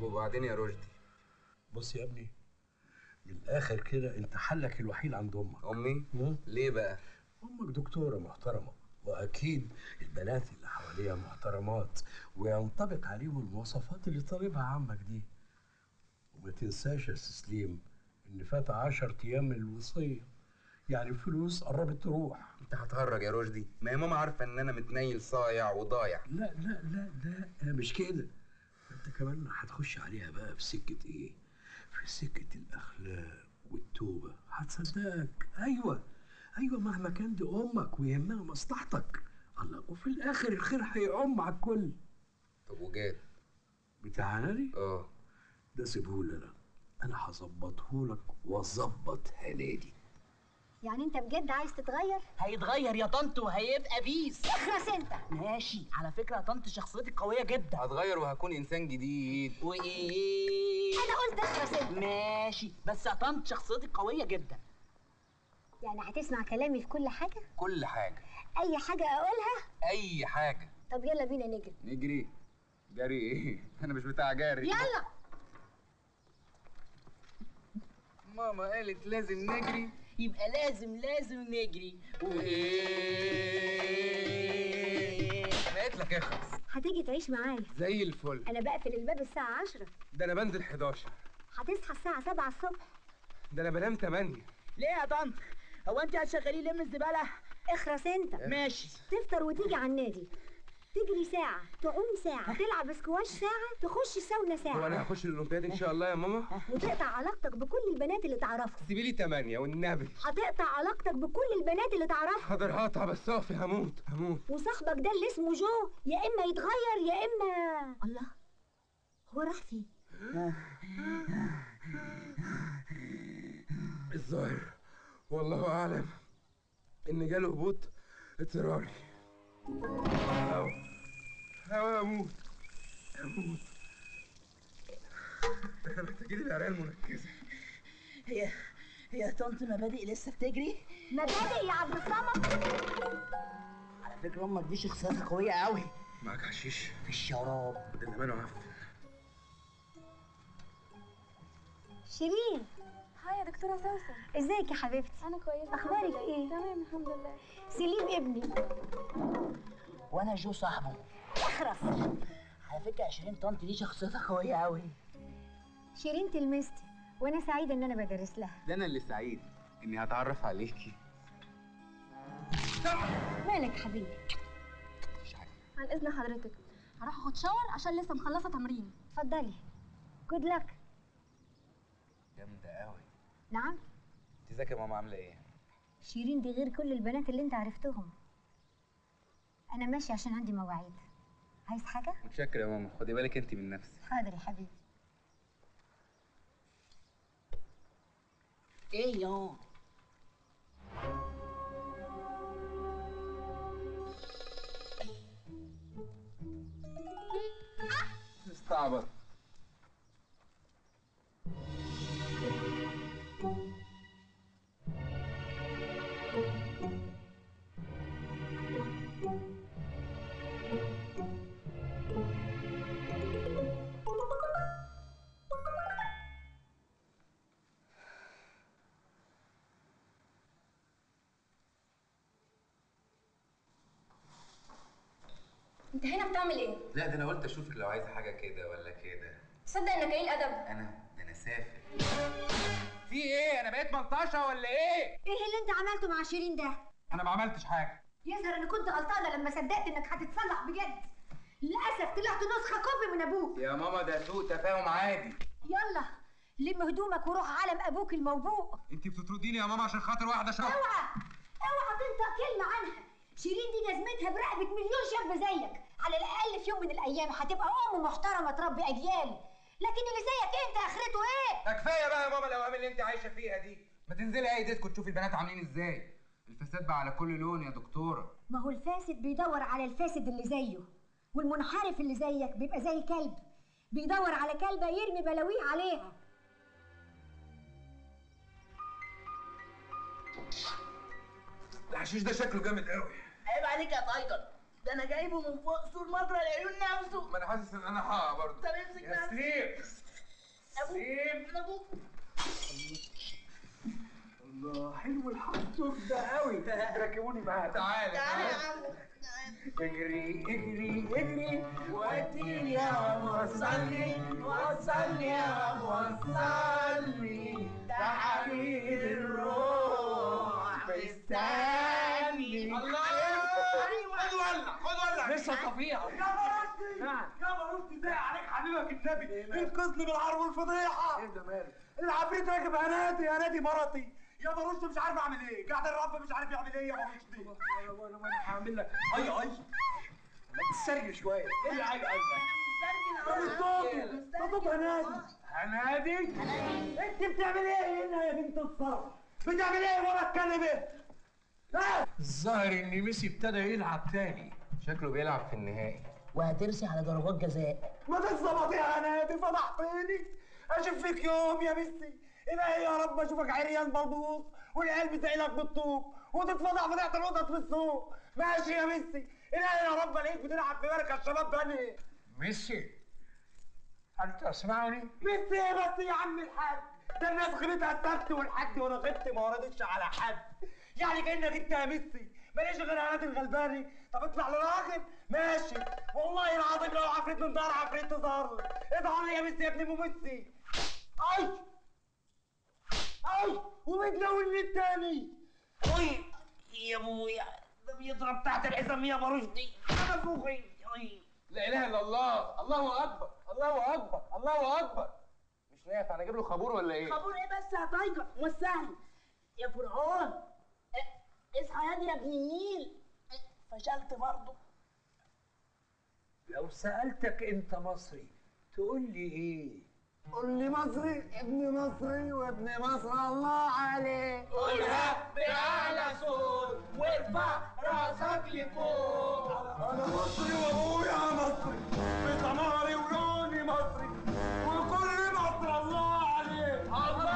وبعدين يا رشدي بص يا ابني من الاخر كده انت حلك الوحيد عند امك امي ليه بقى امك دكتوره محترمه واكيد البنات اللي حواليها محترمات وينطبق عليهم المواصفات اللي طالبها عمك دي وما تنساش يا سليم ان فات عشر ايام من الوصيه يعني الفلوس قربت تروح انت هتهرج يا رشدي ما هي ماما عارفه ان انا متنيل صايع وضايع لا لا لا لا مش كده انت كمان هتخش عليها بقى في سكه ايه في سكه الاخلاق والتوبه هتصدقك ايوه ايوه مهما كان دي امك ويهمها مصلحتك الله وفي الاخر الخير هيعم على الكل طب وجاد بتاع هنري اه ده سيبهولي انا انا هظبطه لك واظبط هنادي يعني انت بجد عايز تتغير هيتغير يا طنط وهيبقى بيس اخرس انت ماشي على فكره يا طنط شخصيتي قويه جدا هتغير وهكون انسان جديد وايه انا قلت اخرس انت ماشي بس يا طنط شخصيتي قويه جدا يعني هتسمع كلامي في كل حاجه كل حاجه اي حاجه اقولها اي حاجه طب يلا بينا نجري نجري جري ايه انا مش بتاع جري يلا ماما قالت لازم نجري يبقى لازم لازم نجري انا قلت لك اخلص هتيجي تعيش معايا زي الفل انا بقفل الباب الساعه 10 ده انا بنزل 11 هتصحى الساعه 7 الصبح ده انا بنام 8 ليه يا طنط هو انت هتشغليه لم الزباله اخرس انت ماشي تفطر وتيجي على النادي تجري ساعة تعوم ساعة تلعب سكواش ساعة تخش ساونا هو ساعة انا هخش الاولمبياد ان شاء الله يا ماما وتقطع علاقتك بكل البنات اللي تعرفهم سيبي لي 8 والنبي هتقطع علاقتك بكل البنات اللي تعرفهم حاضر هقطع بس اقفي هموت هموت وصاحبك ده اللي اسمه جو يا اما يتغير يا اما الله هو راح فين الظاهر والله اعلم ان جاله هبوط اضطراري هوا هوا اموت اموت احنا محتاجين العرقية المنكسة هي هي يا طنط مبادئ لسه بتجري مبادئ يا عبد الصمد على فكره امك دي شخصيتها قويه قوي معاك حشيش في الشراب ده زمانه عفن شيرين هاي يا دكتورة سوسن ازيك يا حبيبتي أنا كويسة أخبارك الحمد لله. إيه؟ تمام الحمد لله سليم ابني وانا جو صاحبه اخرس على فكره 20 طنط دي شخصيتها قويه قوي شيرين تلمستي وانا سعيده ان انا بدرس لها ده انا اللي سعيد اني هتعرف عليكي مالك حبيبي عن إذن حضرتك هروح أخد شاور عشان لسه مخلصة تمرين اتفضلي جود لك جامدة قوي نعم انت ازيك يا ماما عاملة ايه؟ شيرين دي غير كل البنات اللي انت عرفتهم انا ماشيه عشان عندي مواعيد عايز حاجه متشكر يا ماما خدي بالك انت من نفسك حاضر يا حبيبي ايه يا استعبط أنت هنا بتعمل إيه؟ لا ده انا قلت اشوفك لو عايزة حاجة كده ولا كده تصدق إنك قليل أدب انا ده انا سافر في ايه انا بقيت ملطشة ولا ايه؟ ايه اللي انت عملته مع شيرين ده انا ما عملتش حاجة يظهر ان كنت غلطانه لما صدقت انك هتتصلح بجد للاسف طلعت نسخه كوبي من ابوك يا ماما ده سوء تفاهم عادي يلا لم هدومك وروح عالم ابوك الموبوء انت بتطرديني يا ماما عشان خاطر واحدة شهر اوعى اوعى تنطق كلمه عنها شيرين دي جزمتها برقبه مليون شاب زيك على الاقل في يوم من الايام هتبقى ام محترمه تربي اجيال لكن اللي زيك انت اخرته ايه كفايه بقى يا ماما الاوهام اللي انت عايشه فيها دي ما تنزلي اي ديسكو تشوفي البنات عاملين ازاي الفساد بقى على كل لون يا دكتوره ما هو الفاسد بيدور على الفاسد اللي زيه والمنحرف اللي زيك بيبقى زي الكلب بيدور على كلبة يرمي بلاويه عليها الحشيش ده شكله جامد قوي عيب عليك يا تايجر ده انا جايبه من فوق سور مجرى العيون نفسه ما انا حاسس ان انا هقع برضه طب امسك يا سليم سليم ابوك الله حلو الحنطور ده قوي ركبوني معاك تعالى تعالى يا عم اجري اجري اجري وديني يا وصلني وصلني يا وصلني ده حبيب الروح مستني الله خد ولع خد ولع لسه طبيعي يا مرستي يا مرستي زي عليك حبيبك النبي انقذني من العار والفضيحه ايه ده مالك العفريت راكب هنادي هنادي مرتي يا مرشدي مش عارف اعمل ايه قاعد الرب مش عارف يعمل ايه يا مرشدي وانا وانا وانا هعمل لك اي اي ما تسرج شويه ايه اللي اي اي ده مش صوته ده صوت هنادي هنادي انت بتعمل ايه هنا يا بنت الصرف بتعمل ايه ورا اتكلم ايه ها الظاهر ان ميسي ابتدى يلعب تاني شكله بيلعب في النهائي وهترسي على ضربات جزاء ما تتظبط يا هنادي فضحتني اشوف فيك يوم يا ميسي الهي يا رب اشوفك عريان بلبوص والعيال بتعيلك بالطوب وتتفضح فضيحه القطط في السوق ماشي يا ميسي الهي يا رب الاقيك بتلعب في مركز شباب بني ميسي هل تسمعني؟ ميسي ايه بس يا عم الحاج ده الناس غبتها السبت والحد وانا غبت ما وردتش على حد يعني كانك انت يا ميسي ماليش غير هنادي الغلباني طب اطلع للاخر ماشي والله العظيم لو عفريت من ظهر عفريت تظهر لي اظهر لي يا ميسي يا ابن ام ميسي اي اي وبتلون التاني اي يا ابويا ده بيضرب تحت الحزام يا برشدي انا فوقي اي لا اله الا الله الله اكبر الله اكبر الله اكبر مش نافع انا اجيب له خابور ولا ايه خابور ايه بس يا تايجر وسهل يا فرعون اه، اصحى يا دي يا ابن النيل اه، فشلت برضه لو سألتك انت مصري تقول لي ايه؟ قول لي مصري ابن مصري وابن مصر الله عليه قولها بأعلى صوت وارفع راسك لفوق انا مصري وابويا مصري بسماري ولوني مصري وكل مصر الله عليه الله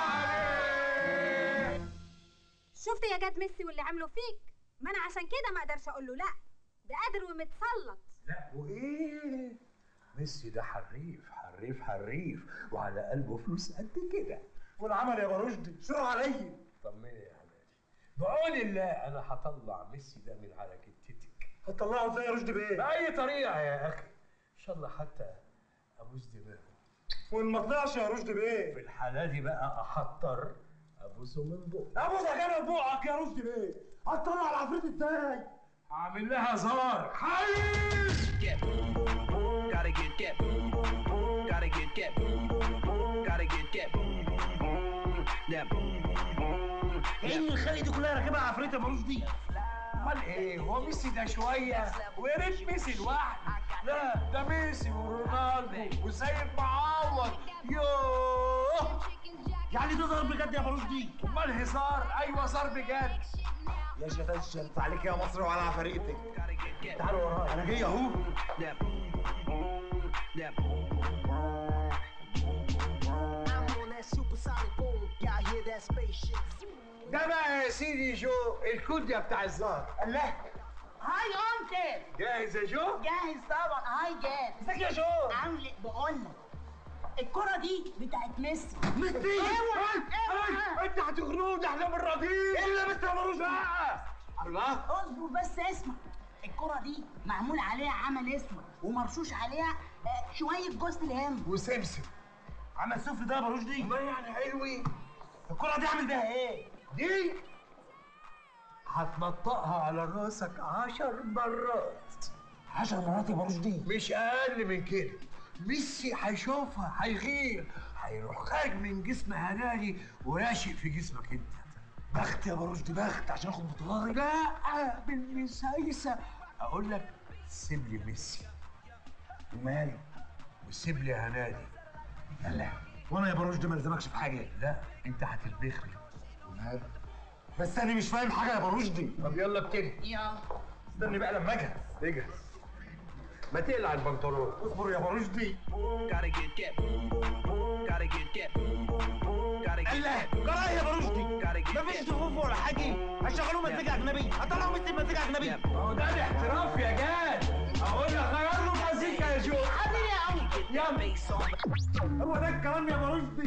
عليه شفت يا جاد ميسي واللي عمله فيك ما انا عشان كده ما اقدرش اقول له لا ده قادر ومتسلط لا وايه؟ ميسي ده حريف حريف حريف وعلى قلبه فلوس قد كده والعمل يا برشدي شو عليا طمني يا حمادي بعون الله انا هطلع ميسي ده من على كتتك هتطلعه ازاي يا رشدي بيه؟ بأي طريقة يا أخي إن شاء الله حتى أبوس دماغه وان ما طلعش يا رشدي بيه في الحالة دي بقى أحضر أبوسه من بقه ابوس كان بوعك يا رشدي بيه هتطلع العفريت ازاي؟ هعمل لها زار حيز Gotta get that boom, boom, boom. Gotta get that boom, boom, boom. Gotta get that boom, boom, boom. That boom, boom, boom. ايه اللي الخلق دي كلها راكبها عفريت يا برشدي؟ أمال إيه هو ميسي ده شوية ويا ريت ميسي لوحده لا ده ميسي ورونالدو وسيد معوض يوه يعني ده ضرب بجد يا برشدي؟ أمال هزار أيوه زار بجد يا شتشت عليك يا مصر وعلى عفاريتك تعالوا ورايا انا جاي اهو That boom, boom, boom. That boom, boom, boom. I'm on that supersonic boom. Y'all hear that spaceship? ده بقى يا سيدي جو الكوديا بتاع الزهر الله هاي انكل جاهز يا جو؟ جاهز طبعا هاي جاهز ازيك يا جو؟ عامل إيه؟ بقول لك الكرة دي بتاعت ميسي ميسي اوعى اوعى انت هتغنونا احنا بالراجيل الا مستر ملوش بقى الله اصبر بس اسمع الكرة دي معمول عليها عمل اسود ومرشوش عليها آه، شوية جوز الهند وسمسم عمل صفر ده يا برشدي ما يعني حلوين الكرة دي عامل بيها ايه؟ دي هتنطقها على راسك عشر مرات عشر مرات يا برشدي مش اقل من كده ميسي هيشوفها هيغير هيروح خارج من جسم هنالي وراشق في جسمك انت بخت يا برشدي بخت عشان اخد بطولات لا بالمسايسه اقول لك سيب لي ميسي وماله وسيب لي هنالي لا وانا يا برشدي ما الزمكش في حاجه لا انت هتلبخني وماله بس انا مش فاهم حاجه يا برشدي طب يلا ابتدي يلا استني بقى لما اجهز اجهز ما تقلع البنطلون اصبر يا برشدي Gotta get that boom, boom, boom. Gotta get that boom, boom, boom. Gotta get الله that boom, جرايه يا برشدي Gotta get مفيش that صفوف ولا حاجه هشغلوا مزيكا اجنبي هطلعوا مزيكا مزيكا اجنبي هو ده الاحتراف يا جدع الكلام هو ده الكلام يا مرشدي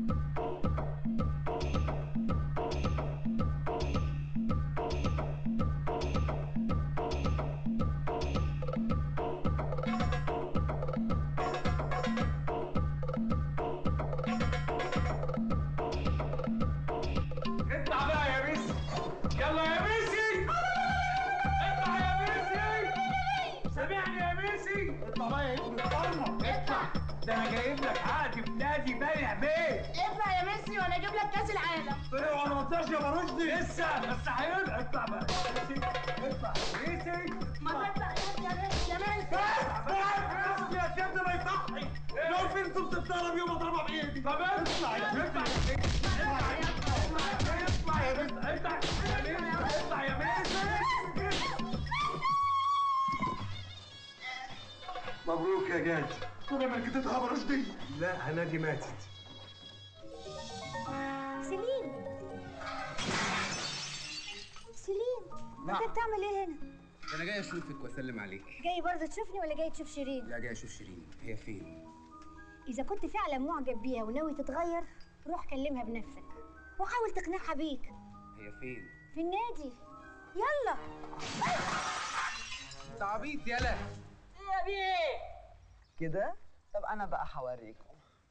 اطلع بقى يا ميسي يلا يا ميسي اطلع يا ميسي سامعني يا ميسي اطلع بقى يا ابن الطرمه اطلع ده انا جايب لك عقد في نادي بني بيه اطلع يا ميسي وانا اجيب لك كاس العالم طلع ولا ما طلعش يا مرشدي لسه بس هيبقى اطلع بقى ميسي اطلع ميسي ما تطلع يا ميسي يا ميسي بس يا شاب ده ما يصحي لو في انتوا بتتضرب يوم اضربها بايدي طب اطلع يا اطلع اطلع يا اطلع يا ميسي اطلع اطلع يا ميسي مبروك يا جاد طول ما كنت خبر رشدي لا هنادي ماتت سليم سليم نعم. انت بتعمل ايه هنا؟ انا جاي اشوفك واسلم عليك جاي برضه تشوفني ولا جاي تشوف شيرين؟ لا جاي اشوف شيرين هي فين إذا كنت فعلا معجب بيها وناوي تتغير روح كلمها بنفسك وحاول تقنعها بيك هي فين في النادي يلا انت عبيط يالا يا بيه كده طب انا بقى هوريكم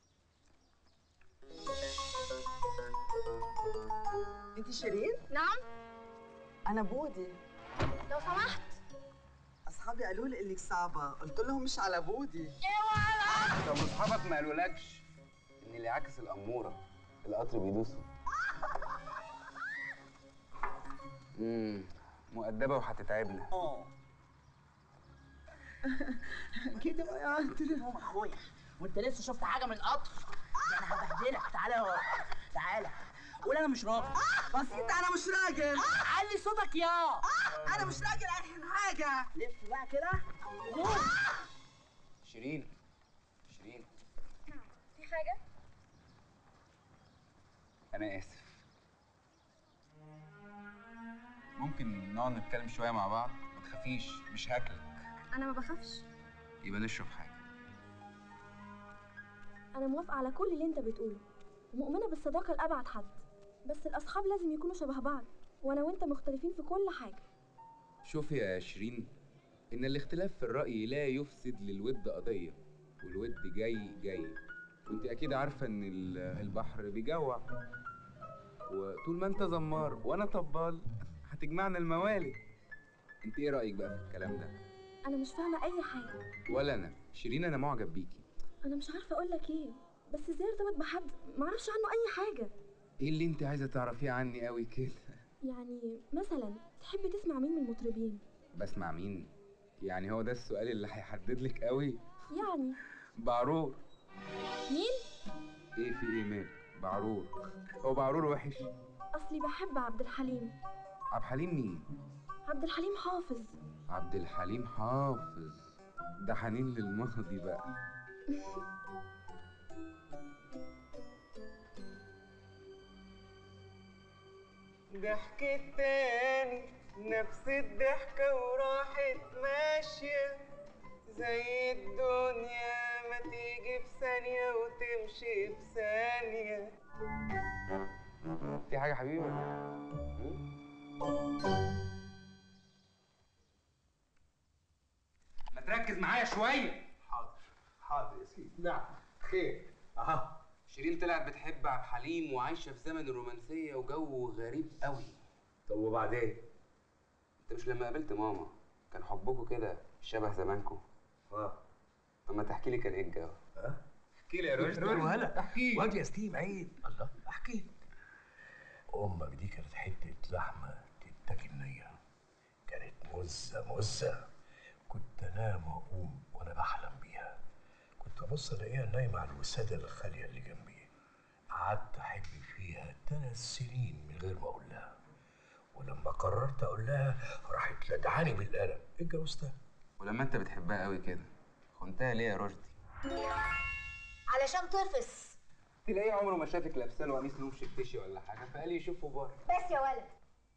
انت شيرين نعم انا بودي لو سمحت اصحابي قالوا لي انك صعبه قلت لهم مش على بودي طب اصحابك ما قالولكش ان اللي عكس الاموره القطر بيدوسه امم مؤدبه وهتتعبنا اه كده بقى يا انت هو اخويا وانت لسه شفت حاجه من القطر ده انا هبهدلك تعالى يا ولد. تعالى قول انا مش راجل بسيطة انا مش راجل علي صوتك يا انا مش راجل اخر حاجه لف بقى كده قول. شيرين شيرين في حاجة؟ انا اسف ممكن نقعد نتكلم شويه مع بعض ما تخافيش مش هاكلك أنا ما بخافش يبقى نشرب حاجه أنا موافقة على كل اللي أنت بتقوله ومؤمنة بالصداقة لأبعد حد بس الأصحاب لازم يكونوا شبه بعض وأنا وأنت مختلفين في كل حاجة شوفي يا شيرين ان الاختلاف في الراي لا يفسد للود قضيه والود جاي جاي وانت اكيد عارفه ان ال- البحر بيجوع وطول ما انت زمار وانا طبال هتجمعنا الموالد انت ايه رايك بقى في الكلام ده أنا مش فاهمة أي حاجة ولا انا شيرين انا معجب بيكي أنا مش عارفة أقول لك إيه بس إزاي ارتبط بحد معرفش عنه أي حاجة ايه اللي انت عايزه تعرفيه عني قوي كده يعني مثلا تحب تسمع مين من المطربين بسمع مين يعني هو ده السؤال اللي هيحدد لك قوي يعني بعرور مين؟ ايه في ايه مالك بعرور هو بعرور وحش أصلي بحب عبد الحليم عبد الحليم مين عبد الحليم حافظ عبد الحليم حافظ ده حنين للماضي بقى ضحكت تاني نفس الضحكة وراحت ماشية زي الدنيا ما تيجي في ثانية وتمشي في ثانية في حاجه حبيبي ما تركز معايا شويه حاضر حاضر يا سيدي نعم خير اها شيرين طلعت بتحب عبد الحليم وعايشه في زمن الرومانسيه وجو غريب قوي طب وبعدين انت مش لما قابلت ماما كان حبكم كده شبه زمانكم اه طب ما تحكي لي كان ايه الجو اه احكي لي يا رشدي وهلا احكي واد يا ستيم عيب الله احكي لك امك دي كانت حته لحمه تتاكل نيه كانت مزه مزه كنت انام واقوم وانا بحلم بيها كنت ابص الاقيها نايمه على الوساده الخاليه اللي جنبي قعدت احب فيها ثلاث سنين من غير ما اقول لها ولما قررت اقول لها راحت لدعاني بالقلم اتجوزتها ولما انت بتحبها قوي كده خنتها ليه يا رشدي علشان تفص تلاقيه عمره ما شافك لابسه له قميص لون شفتشي ولا حاجه فقال يشوفه بره بس يا ولد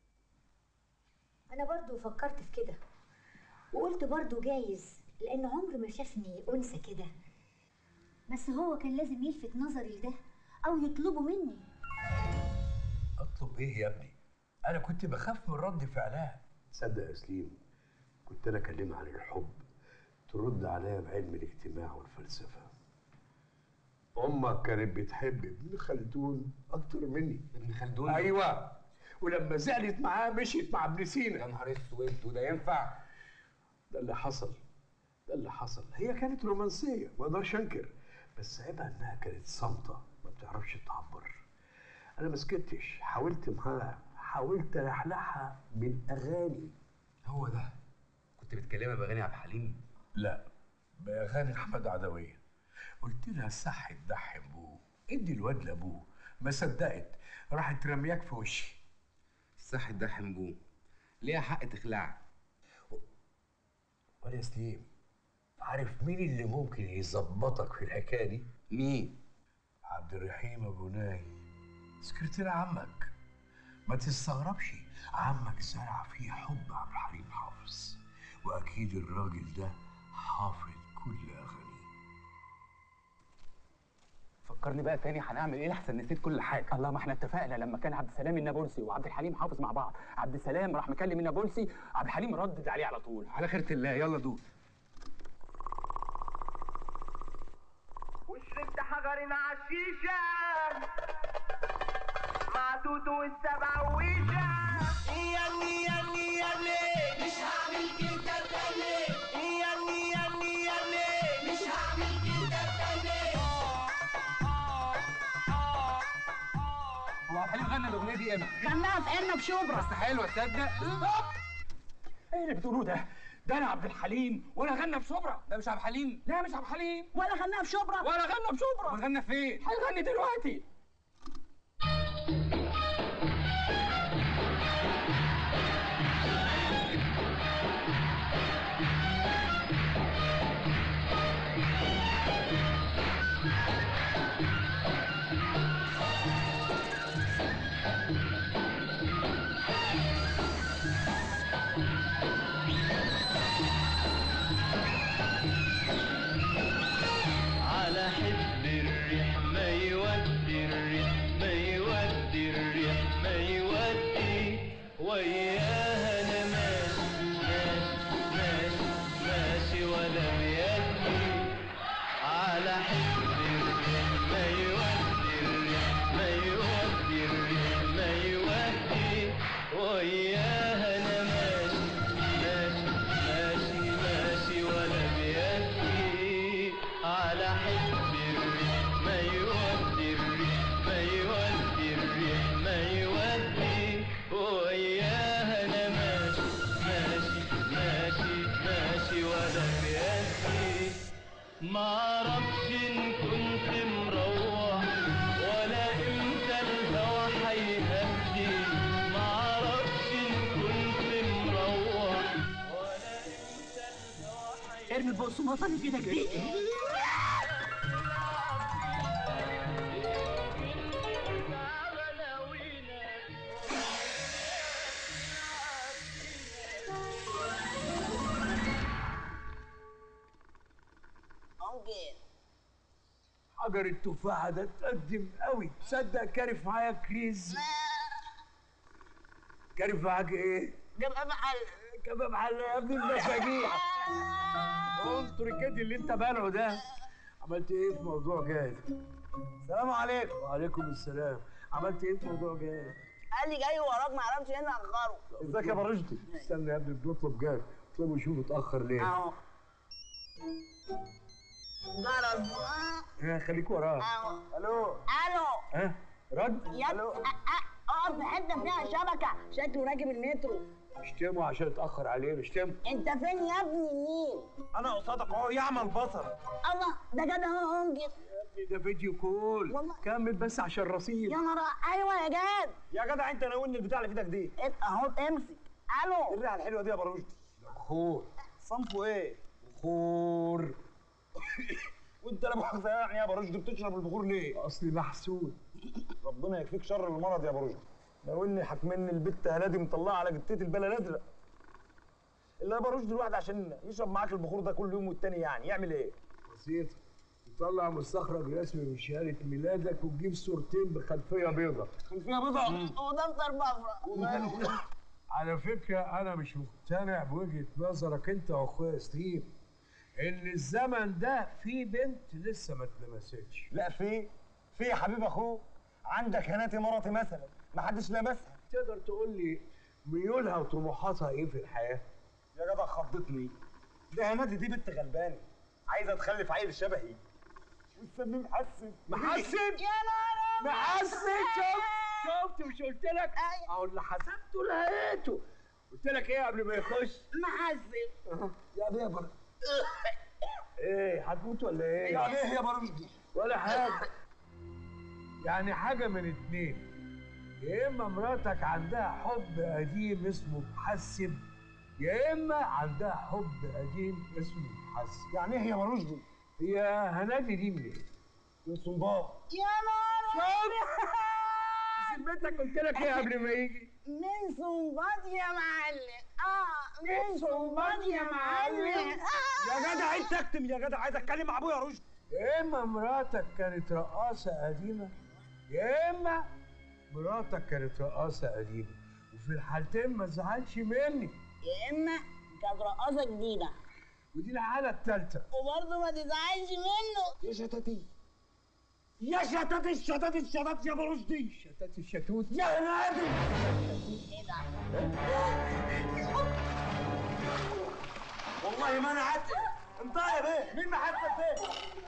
انا برضو فكرت في كده وقلت برضو جايز لان عمر ما شافني انثى كده بس هو كان لازم يلفت نظري لده او يطلبه مني اطلب ايه يا ابني انا كنت بخاف من رد فعلها تصدق يا سليم كنت انا اكلمها عن الحب ترد عليا بعلم الاجتماع والفلسفه امك كانت بتحب ابن خلدون اكتر مني ابن خلدون ايوه ولما زعلت معاه مشيت مع ابن سينا يا نهار اسود وده ينفع ده اللي حصل ده اللي حصل هي كانت رومانسيه ما اقدرش انكر بس عيبها انها كانت صامته ما بتعرفش تعبر انا ما سكتش حاولت معاها حاولت الحلحها بالاغاني هو ده كنت بتكلمها باغاني عبد الحليم لا باغاني احمد عدويه قلت لها صح تضحي ابوه ادي الواد لابوه ما صدقت راحت رمياك في وشي صح تدحم بوه ليها حق تخلعك ولا يا سليم عارف مين اللي ممكن يظبطك في الحكايه دي؟ مين؟ عبد الرحيم ابو ناهي سكرتير عمك ما تستغربش عمك زرع فيه حب عبد الحليم حافظ واكيد الراجل ده حافظ كل اغانيه فكرني بقى تاني هنعمل ايه لحسن نسيت كل حاجه الله ما احنا اتفقنا لما كان عبد السلام النابلسي وعبد الحليم حافظ مع بعض عبد السلام راح مكلم النابلسي عبد الحليم ردد عليه على طول على خيرة الله يلا دوس وشربت حجر مع الشيشة مع توتو والسبع ويشة ياني ياني ياني مش هعمل كده تاني ياني ياني ياني مش هعمل كده تاني هو عبد الحليم غنى الاغنيه دي امتى؟ غناها في عنا بشبرا بس حلوه تصدق ايه اللي بتقولوه ده؟ ده انا عبد الحليم وانا غنى في شبرا ده مش عبد الحليم لا مش عبد الحليم ولا غناها في شبرا ولا غنى في شبرا امال غنى فين؟ هيغني دلوقتي على حب الريح ما يودي الريح ما يودي الريح ما يودي وياها انا ماشي ماشي ماشي ماشي ولا بيدي على حب الريح ما يودي الريح ما يودي الريح ما يودي وياها انا ماشي ماشي ماشي ماشي ولا بيدي على حب الريح ما يودي الريح ما يودي الريح ما يودي وياها انا ماشي ماشي ماشي ماشي ولا بيدي ما اعرفش ان كنت مروح ولا امتى الهوى هيهدي ما اعرفش ان كنت مروح ارمي البقسماط اللي في ايدك دي حجر التفاحه ده اتقدم قوي تصدق كارف معايا كريز كارف معاك ايه؟ جبقى محل كباب حل يا ابن المفاجيع انطر الكد اللي انت بالعه ده عملت ايه في موضوع جاد؟ السلام عليكم وعليكم السلام عملت ايه في موضوع جاد؟ قال لي جاي وراك ما عرفش هنا اخره ازيك يا برشتي؟ استنى يا ابني بنطلب جاد اطلبوا شوف اتاخر ليه؟ اهو جرس ها خليك وراه اهو الو الو ها رد؟ يا أ- أ- اقعد في حته فيها شبكه شكله راكب المترو اشتموا عشان اتاخر عليه اشتموا انت فين يا ابني مين انا قصادك اهو يعمل بصر الله ده جدع اهو انجز ده فيديو كول والله. كمل بس عشان رصيد يا نهار ايوه يا جاد يا جدع انت ناولني البتاع اللي في ايدك دي إت- اهو امسك الو الريحه الحلوه دي يا بروجدي خور صنفه ايه خور وانت لا مؤاخذه يعني يا بروجدي بتشرب البخور ليه اصلي محسود ربنا يكفيك شر المرض يا بروجدي ناولني حكمني البت هنادي مطلعه على جتتي البلا الازرق اللي يا بروجدي الواحد عشان يشرب معاك البخور ده كل يوم والتاني يعني يعمل ايه بسيطة وتطلع مستخرج رسمي من شهاده ميلادك وتجيب صورتين بخلفيه بيضاء خلفيه بيضاء ودفتر بفرة على فكره انا مش مقتنع بوجهه نظرك انت واخويا ستيف ان الزمن ده في بنت لسه ما اتلمستش لا في في يا حبيب اخوك عندك هناتي مراتي مثلا ما حدش لمسها تقدر تقول لي ميولها وطموحاتها ايه في الحياه يا جدع خضتني ده هنادي دي بنت غلبانه عايزه تخلف عيل شبهي والسمي محسن محسن؟ يا نهار محسن شفت شفت مش قلت لك اهو اللي حسبته لقيته قلت لك ايه قبل ما يخش محسن يا بيبر ايه هتموت ولا ايه يعني ايه يا برمجي ولا حاجه يعني حاجه من اتنين يا اما مراتك عندها حب قديم اسمه محسب يا اما عندها حب قديم اسمه محسب يعني ايه يا مرشدي هي هنادي دي منين من صنباط يا نهار سميتك قلت لك ايه قبل ما يجي من صنباط يا معلم اه من صنباط يا معلم يا جدع انت اكتم يا جدع عايز اتكلم مع ابويا رشدي يا اما مراتك كانت رقاصه قديمه يا اما مراتك كانت رقاصه قديمه وفي الحالتين ما تزعلش مني يا اما كانت رقاصه جديده ودي الحاله الثالثه وبرضه ما تزعلش منه يا شتاتي يا شتات الشتات الشتات يا برشدي شتات الشتوت يا هنادي ايه ده والله ما انا عارف انت يا بيه مين محسب بيه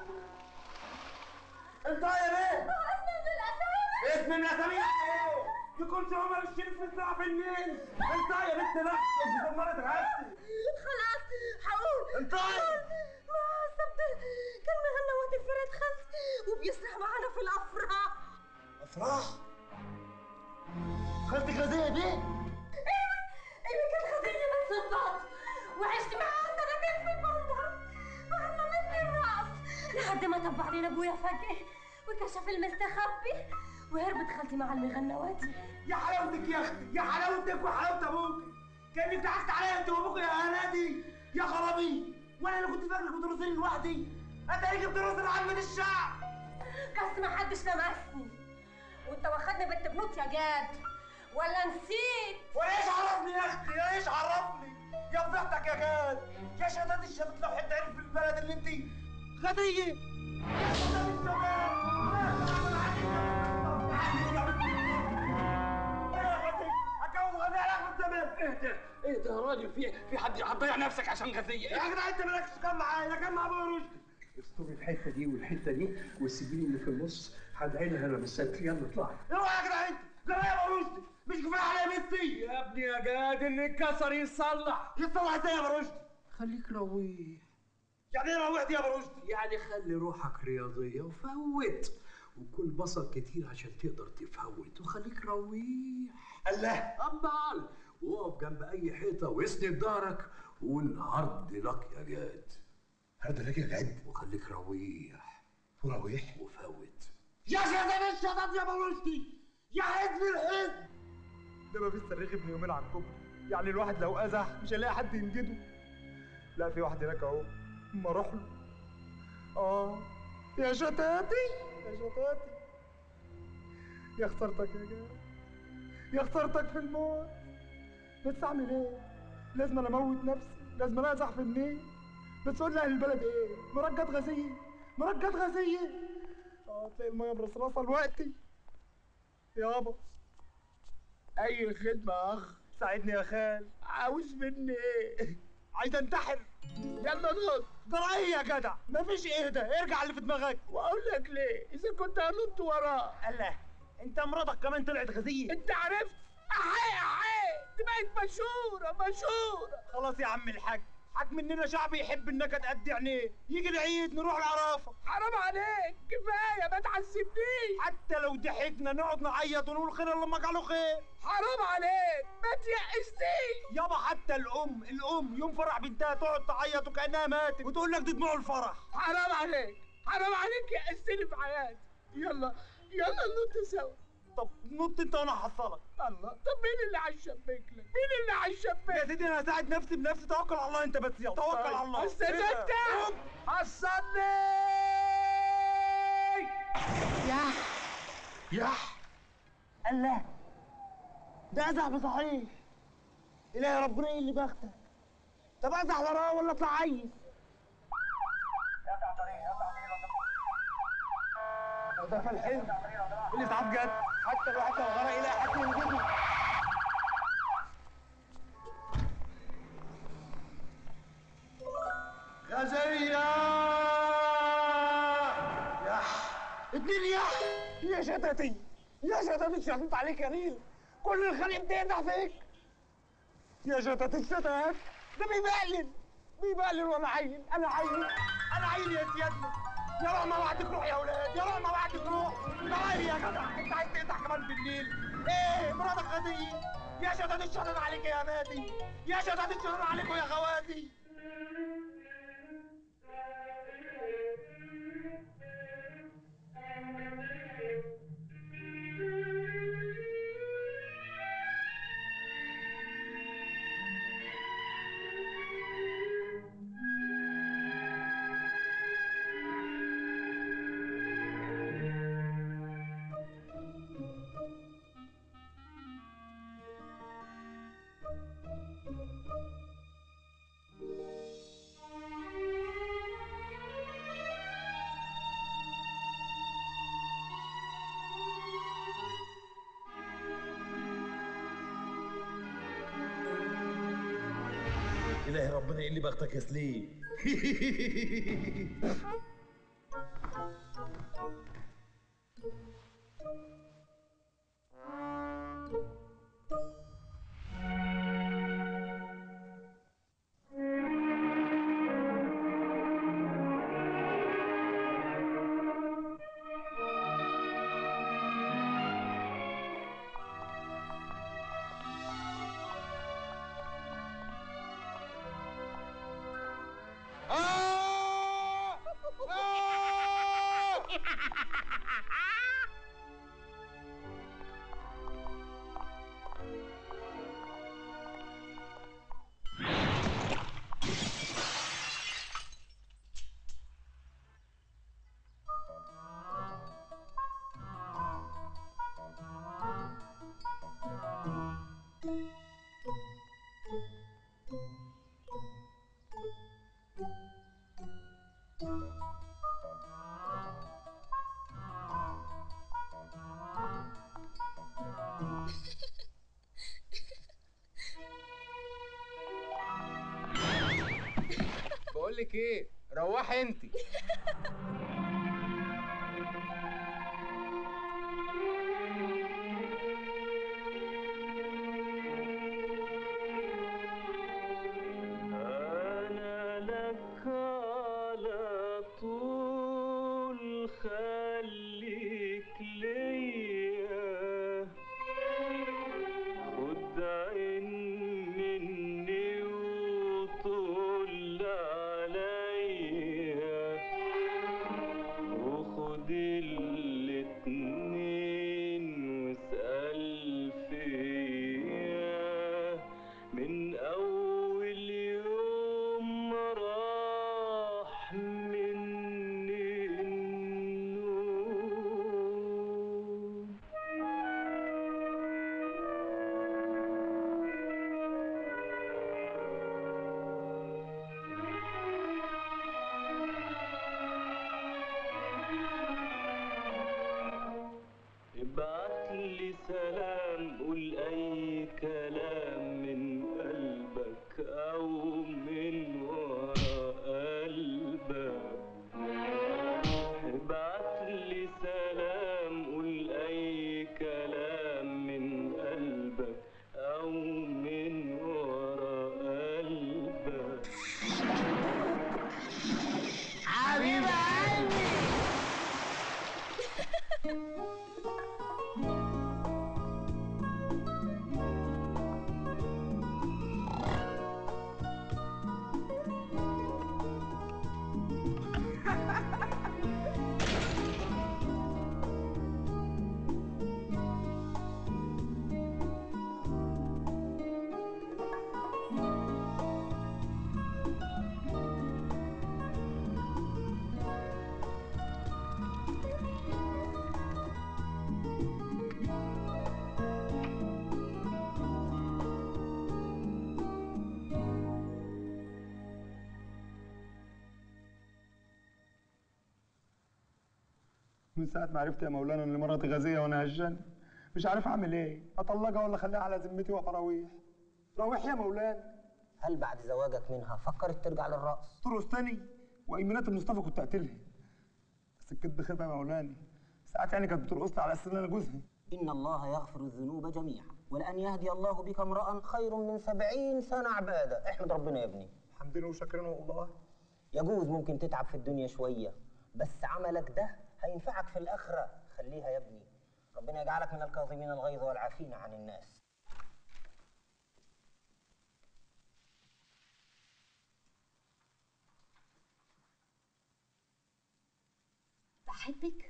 انت يا بيه اسم من الاسامي ايه يكونش عمر الشريف بتاع في النيل انت يا بنت نفسك دي مرة غسل خلاص هقول انت ما صدق كان مهنا وقت فرد خالتي وبيسرح معانا في الافراح افراح خالتك غزية بيه ايوه ايوه كان خدني من صباط وعشت معاه سنتين في بندر وعلمتني الرقص لحد ما طب علينا ابويا فجأة وكشف المستخبي وهربت خالتي مع المغنواتي يا حلاوتك يا اختي يا حلاوتك وحلاوة ابوك كانك ضحكت عليا انت وابوك يا هنادي يا خرابي وانا اللي كنت فاكرك بترقصيني لوحدي اتاريك بترقصي لعامة الشعب بس ما حدش لمسني وانت واخدني بنت بنوت يا جاد ولا نسيت وانا ايش عرفني يا اختي ايش عرفني يا فضحتك يا جاد يا شتات الشبت لو حد عرف في البلد اللي انت غدية يا شتات اهدى اهدى يا راجل في في حد هتضيع نفسك عشان غزيه يا جدع انت مالكش كام معايا ده كان مع ابويا رشدي استوري الحته دي والحته دي وسيبيني اللي في النص هدعي لها انا بالستر يلا اطلعي اوعى يا جدع انت ده انا يا ابو رشدي مش كفايه عليا بنتي يا ابني يا جاد اللي اتكسر يصلح يصلح ازاي يا ابو رشدي خليك رويح يعني ايه روحتي يا ابو رشدي يعني خلي روحك رياضيه وفوت وكل بصل كتير عشان تقدر تفوت وخليك رويح الله امال وقف جنب اي حيطه واسند ظهرك وقول هارد لك يا جاد هارد لك يا جاد وخليك رويح ورويح وفوت يا شتات الشتات يا ابو رشدي يا حزب الحزب ده ما فيش صريخ ابن يومين على الكوبري يعني الواحد لو ازح مش هيلاقي حد ينجده لا في واحد هناك اهو اما اروح له اه يا شتاتي يا شتاتي يا خسارتك يا جاد يا خسارتك في الموت بس اعمل ايه؟ لازم انا اموت نفسي لازم انا ازح في النيل بس قول لاهل البلد ايه؟ مرجات غازيه مرجات غازيه اه تلاقي الميه مرصرصه دلوقتي يابا اي خدمه يا اخ ساعدني يا خال عاوز مني ايه؟ عايز انتحر يلا نط ترى يا جدع مفيش اهدى ارجع اللي في دماغك واقول لك ليه اذا كنت هنط وراه الله انت مراتك كمان طلعت غزيه انت عرفت احي احي دي بقت مشهوره مشهوره خلاص يا عم الحاج حاج مننا شعب يحب النكد قد عينيه يجي العيد نروح العرافه حرام عليك كفايه ما تعذبنيش حتى لو ضحكنا نقعد نعيط ونقول خير اللهم اجعله خير حرام عليك ما تيأسنيش يابا حتى الام الام يوم فرح بنتها تقعد تعيط وكانها ماتت وتقول لك دي دموع الفرح حرام عليك حرام عليك يأسني في حياتي يلا يلا ننط سوا طب نط انت وانا هحصلك الله طب مين اللي هيشبك لك مين اللي هيشبك يا سيدي انا هساعد نفسي بنفسي توكل على الله انت بس يلا توكل على الله استاذ انت قوم. حصلني يح يح الله ده ازح صحيح الهي ربنا ايه اللي باخدك طب ازح وراه ولا اطلع عيل ده في الحلم الاسعاف جت حتى الواحد لو غرق يلاقي حد ينجده غزية يح اتنين يح يا شتاتي يا شتاتي شتت عليك يا نيل كل الخلق بتقدح فيك يا شتات الشتات ده بيبقلل بيبقلل وانا عيل انا عيل انا عيل يا سيادنا يا روح ما وعدك روح يا اولاد يا روح ما وعدك روح تعالي يا جدع انت عايز تقطع كمان بالليل ايه مراتك غدية يا شتات الشتات عليك يا مادي يا شتات الشتات عليكم يا خواتي إلهي ربنا ايه اللي باخدك يا سليم بقول لك ايه روحي انت أنا لك على طول خليك ليا خد عين مني وطل عليا وخد الاتنين واسأل فيا من أول يوم راح مني النوم ابعت لي سلام قول اي كلام من قلبك او من ورا قلبك من ساعة ما عرفت يا مولانا ان مراتي غازية وانا هجان مش عارف اعمل ايه اطلقها ولا اخليها على ذمتي وأرويح روح يا مولانا هل بعد زواجك منها فكرت ترجع للرقص؟ ترقص تاني وايمانات المصطفى كنت قاتلها بس الكدب خيبة يا مولانا ساعات يعني كانت بترقص لي على اساس ان انا جوزها إن الله يغفر الذنوب جميعا ولأن يهدي الله بك امرأ خير من سبعين سنة عبادة احمد ربنا يا ابني حمدين وشاكرين والله يجوز ممكن تتعب في الدنيا شوية بس عملك ده هينفعك في الآخرة خليها يا ابني ربنا يجعلك من الكاظمين الغيظ والعافين عن الناس بحبك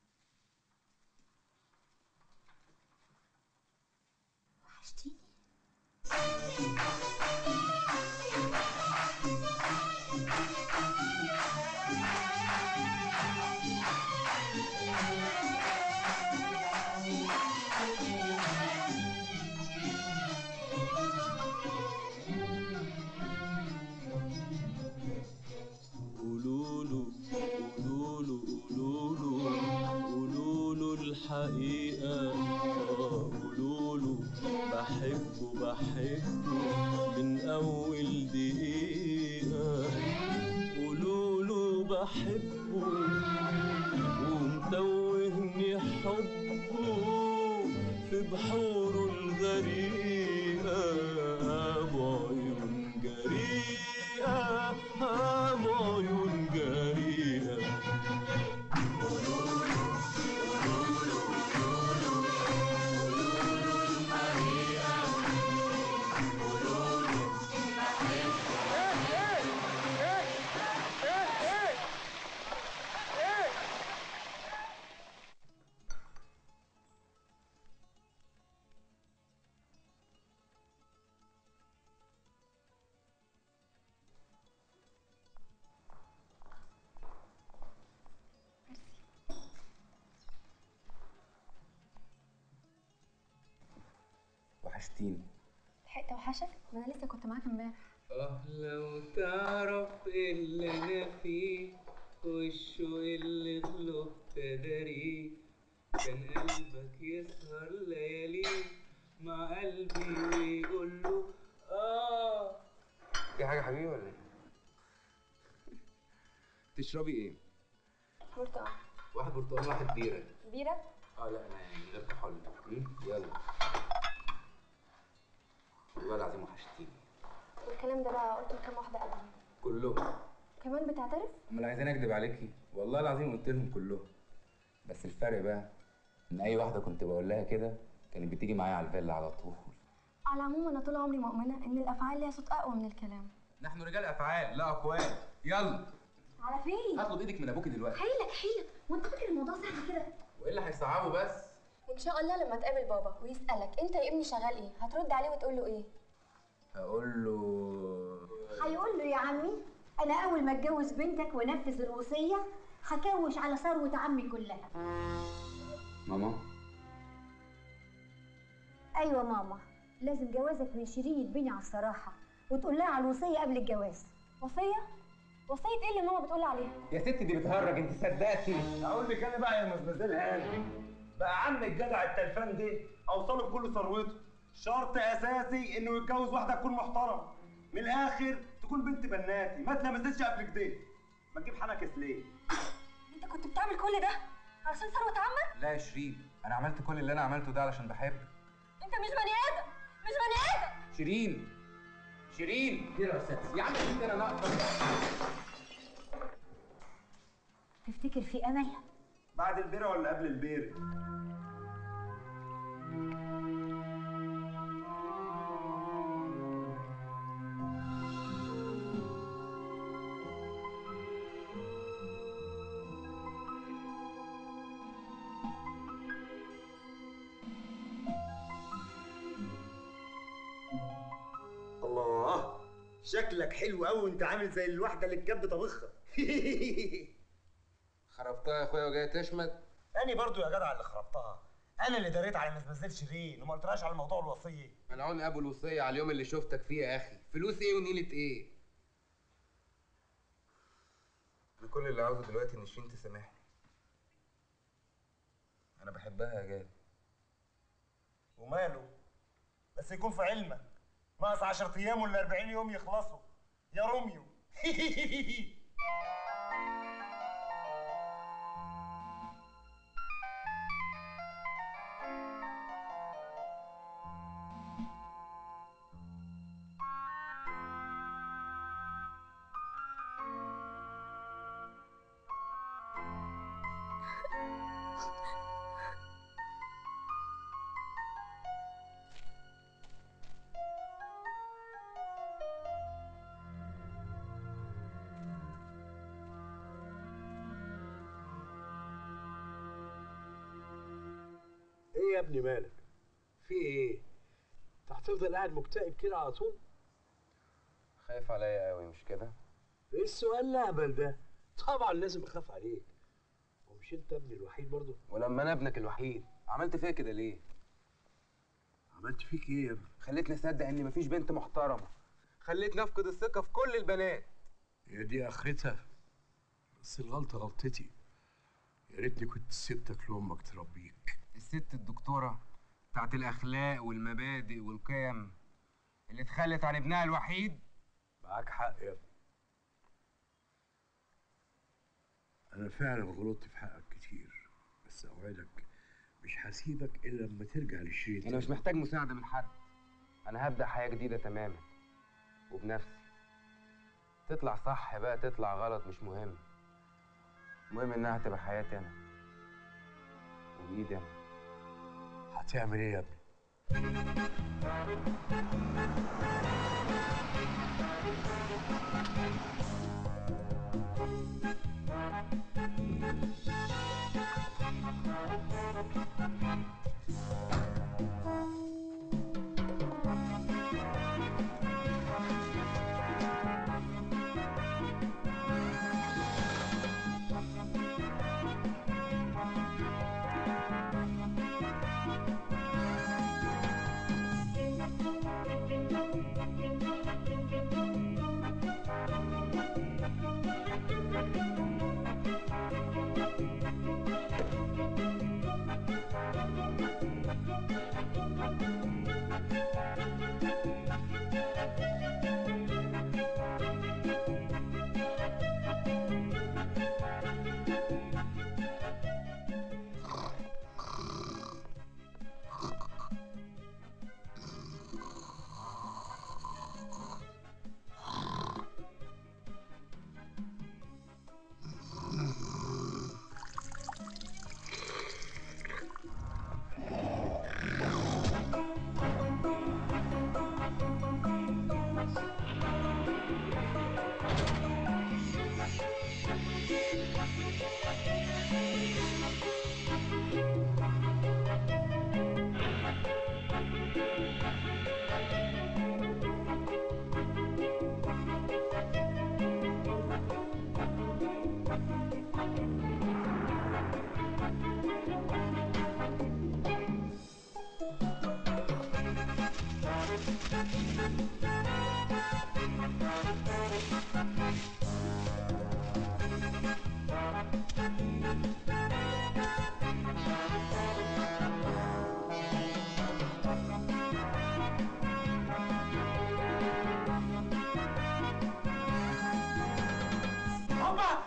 وحشتيني قولوا له قولوا له قولوا له قولوا له الحقيقة آه، قولوا له بحبه بحبه من أول دقيقة قولوا له بحبه ومتوهني حبه في بحوره الغريقة بعيون جريئة بعيون جريئة وحشتيني لحقت اوحشك ما انا لسه كنت معاك امبارح اه لو تعرف اللي انا فيه والشوق اللي غلبت داري كان قلبك يسهر ليالي مع قلبي ويقول له اه في حاجة حبيبي ولا ايه؟ تشربي ايه؟ برتقال واحد برتقال واحد بيرة بيرة اه لا انا يعني غير كحول مم؟ يلا والله العظيم وحشتيني والكلام ده بقى قلت لكام واحدة قبلي كلهم كمان بتعترف امال عايزين اكدب عليكي والله العظيم قلت لهم كلهم بس الفرق بقى ان اي واحده كنت بقول لها كده كانت بتيجي معايا على الفيلا على طول على العموم انا طول عمري مؤمنة ان الافعال ليها صوت اقوى من الكلام نحن رجال افعال لا اقوال يلا على فين؟ هطلب ايدك من ابوكي دلوقتي حيلك حيلك وانت فاكر الموضوع سهل كده وايه اللي هيصعبه بس ان شاء الله لما تقابل بابا ويسالك انت يا ابني شغال ايه هترد عليه وتقول له ايه هقول له هيقول له يا عمي انا اول ما اتجوز بنتك وانفذ الوصيه هكوش على ثروه عمي كلها ماما ايوه ماما لازم جوازك من شيرين يتبني على الصراحه وتقول لها على الوصيه قبل الجواز وصيه وصيه ايه اللي ماما بتقول عليها يا ستي دي بتهرج انت صدقتي اقول لك انا بقى يا مزمزيل هاني بقى عم الجدع التلفان ده اوصله بكل ثروته شرط اساسي انه يتجوز واحده تكون محترمه من الاخر تكون بنت بناتي ما تلمستش قبل كده ما تجيب حنكس ليه انت كنت بتعمل كل ده علشان ثروه عمك لا يا شيرين انا عملت كل اللي انا عملته ده علشان بحبك انت مش بني ادم مش بني ادم شيرين شيرين كده يا استاذ يا عم انت انا ناقص تفتكر في امل بعد البيره ولا قبل البيره الله شكلك حلو قوي وانت عامل زي الواحده اللي الكب طبخها خربتها يا اخويا وجاي تشمت اني برضو يا جدع اللي خربتها انا اللي دريت على مزمزيل شيرين وما قلتلهاش على موضوع الوصيه ملعون ابو الوصيه على اليوم اللي شفتك فيه يا اخي فلوس ايه ونيله ايه انا كل اللي عاوزه دلوقتي ان شيرين تسامحني انا بحبها يا جاد وماله بس يكون في علمك ناقص 10 ايام ولا 40 يوم يخلصوا يا روميو ايه يا ابني مالك في ايه انت هتفضل قاعد مكتئب كده على طول خايف عليا قوي مش كده ايه السؤال الهبل ده طبعا لازم اخاف عليك ومش انت ابني الوحيد برضه ولما انا ابنك الوحيد عملت فيا كده ليه عملت فيك ايه يا ابني خليتني اصدق ان مفيش بنت محترمه خليتني افقد الثقه في كل البنات هي دي اخرتها بس الغلطه غلطتي يا ريتني كنت سبتك لامك تربيك الست الدكتوره بتاعت الاخلاق والمبادئ والقيم اللي اتخلت عن ابنها الوحيد معاك حق يا ابني انا فعلا غلطت في حقك كتير بس اوعدك مش هسيبك الا لما ترجع للشريط انا مش محتاج مساعده من حد انا هبدا حياه جديده تماما وبنفسي تطلع صح بقى تطلع غلط مش مهم المهم انها هتبقى حياتي انا وبايدي انا هتعمل ايه يا ابني هوبا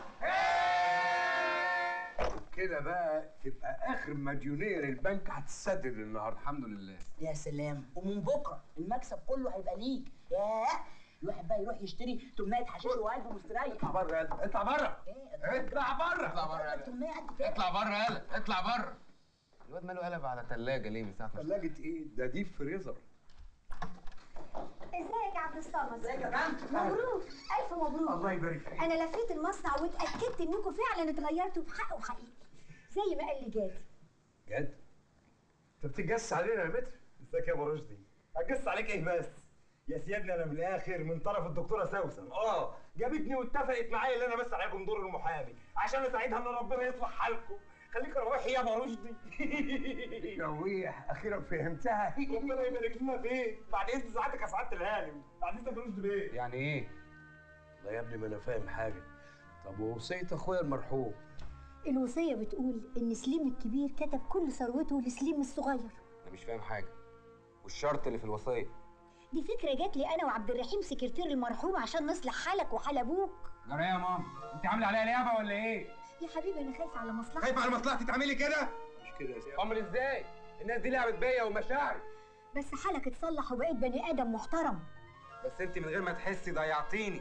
كده بقى تبقى اخر مديونير البنك هتسدد النهارده الحمد لله يا سلام ومن بكره المكسب كله هيبقى ليك ياه الواحد بقى يروح يشتري تمنية حشيش وقلب مستريح اطلع بره يلا اطلع بره اطلع بره اطلع بره يلا تمنية قد كده اطلع بره يلا اطلع بره الواد ماله قلب على ثلاجه ليه من ساعه ما ثلاجه ايه ده ديب فريزر ازيك يا عبد الصمد ازيك يا بنت مبروك الف مبروك الله يبارك فيك انا لفيت المصنع واتاكدت انكم فعلا اتغيرتوا بحق وحقيقي زي ما قال لي جاد جد انت بتتجس علينا يا متر ازيك يا ابو رشدي هتجس عليك ايه بس يا سيادنا انا من الاخر من طرف الدكتوره سوسن اه جابتني واتفقت معايا ان انا بس عليكم دور المحامي عشان اساعدها ان ربنا يصلح حالكم خليك روحي يا ابو رشدي رويح اخيرا فهمتها ربنا يبارك لنا فيك بعد اذن سعادتك يا سعاده الهانم بعد اذنك يا رشدي بيه يعني ايه والله يا ابني ما انا فاهم حاجه طب ووصيه اخويا المرحوم الوصية بتقول إن سليم الكبير كتب كل ثروته لسليم الصغير انا مش فاهم حاجه والشرط اللي في الوصيه دي فكرة جات لي أنا وعبد الرحيم سكرتير المرحوم عشان نصلح حالك وحال أبوك جرى يا ماما انت عامله عليا لعبه ولا ايه يا حبيبي أنا خايفة على مصلحتك خايفه على مصلحتي تعملي كده مش كده يا سيدي امال ازاي الناس دي لعبت بيا ومشاعري بس حالك اتصلح وبقيت بني آدم محترم بس انت من غير ما تحسي ضيعتيني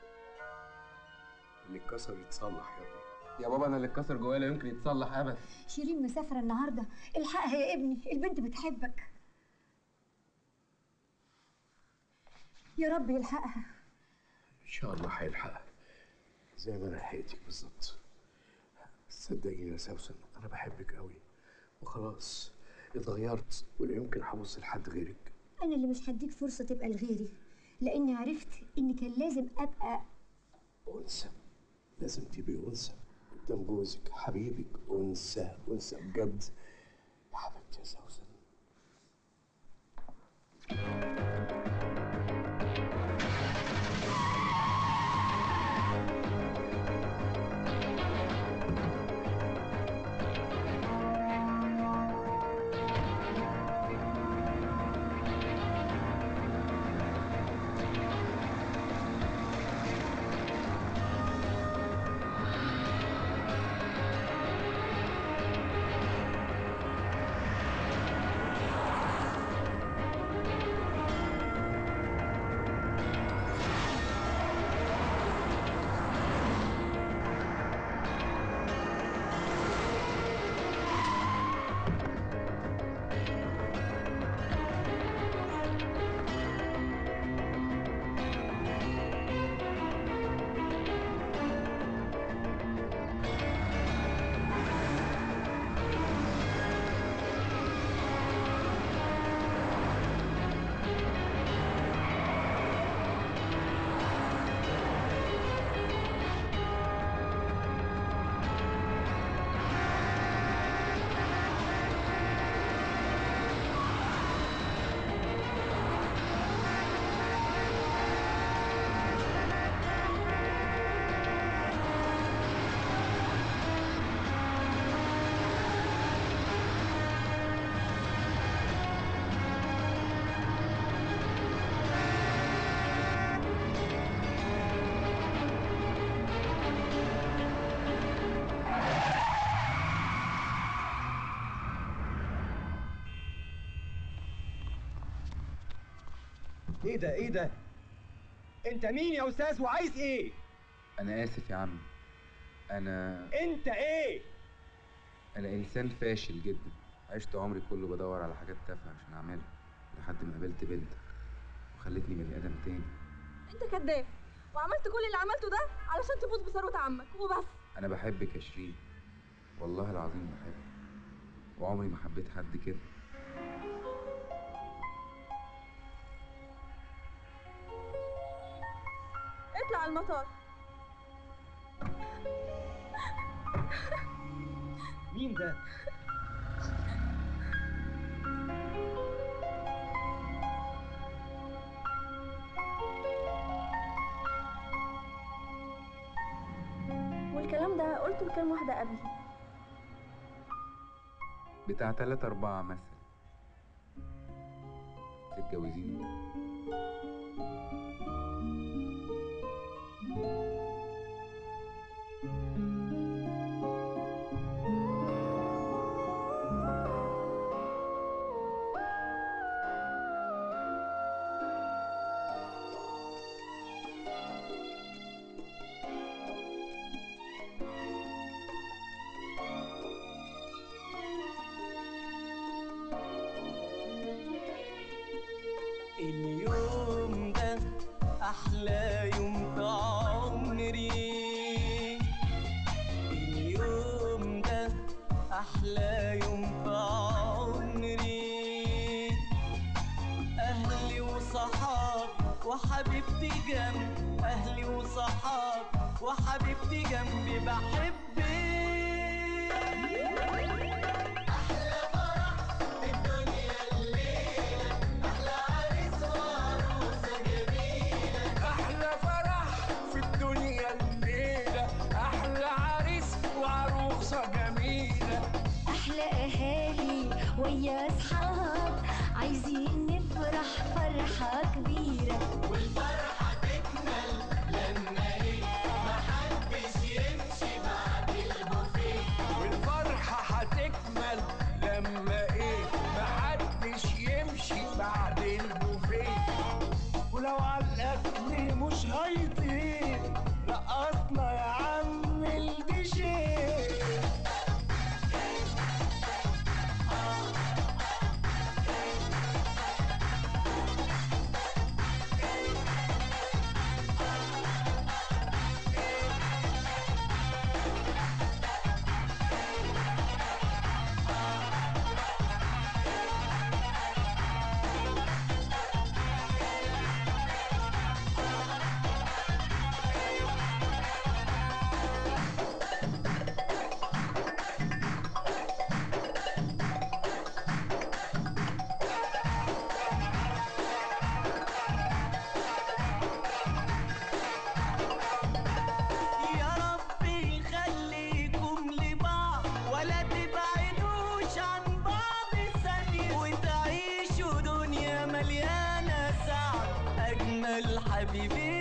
اللي اتكسر يتصلح يا ابني يا بابا انا اللي اتكسر جوايا لا يمكن يتصلح ابدا شيرين مسافرة النهاردة الحقها يا ابني البنت بتحبك يا رب يلحقها ان شاء الله هيلحقها زي ما انا لحقتك بالظبط صدقيني يا سوسن انا بحبك قوي وخلاص اتغيرت ولا يمكن هبص لحد غيرك أنا اللي مش هديك فرصة تبقى لغيري لأني عرفت إن كان لازم أبقى انثى لازم تبقي انثى قدام جوزك حبيبك انثى انثى بجد يا حبيبتي يا سوسن ايه ده ايه ده انت مين يا استاذ وعايز ايه انا اسف يا عم انا انت ايه انا انسان فاشل جدا عشت عمري كله بدور على حاجات تافهه عشان اعملها لحد ما قابلت بنت وخلتني بني ادم تاني انت كذاب وعملت كل اللي عملته ده علشان تفوز بثروة عمك وبس انا بحبك يا شيرين والله العظيم بحبك وعمري ما حبيت حد كده اطلع على المطار مين ده والكلام ده قلته لكام واحدة قبلي بتاع تلاتة أربعة مثلا تتجوزيني اليوم ده أحلى يوم في عمري اليوم ده أحلى يوم في عمري أهلي وصحاب وحبيبتي جنب أهلي وصحاب وحبيبتي جنبي بحبك أحلى فرح في الدنيا الليلة أحلى عريس وعروسة جميلة احلى فرح في الدنيا الليله احلى عريس وعروسه عروسة جميلة احلى اهالي ويا اصحاب عايزين نفرح فرحه كبيره والفرحة تكمل لما ايه محدش يمشي بعد البوفيه والفرحة هتكمل لما ايه محدش يمشي بعد البوفيه ولو على الاكل مش هيطير رقصنا يا عم الديجي يا رب يخليكم لبعض ولا تبعدوش عن بعض ثانية وتعيشوا دنيا مليانة سعد أجمل حبيبي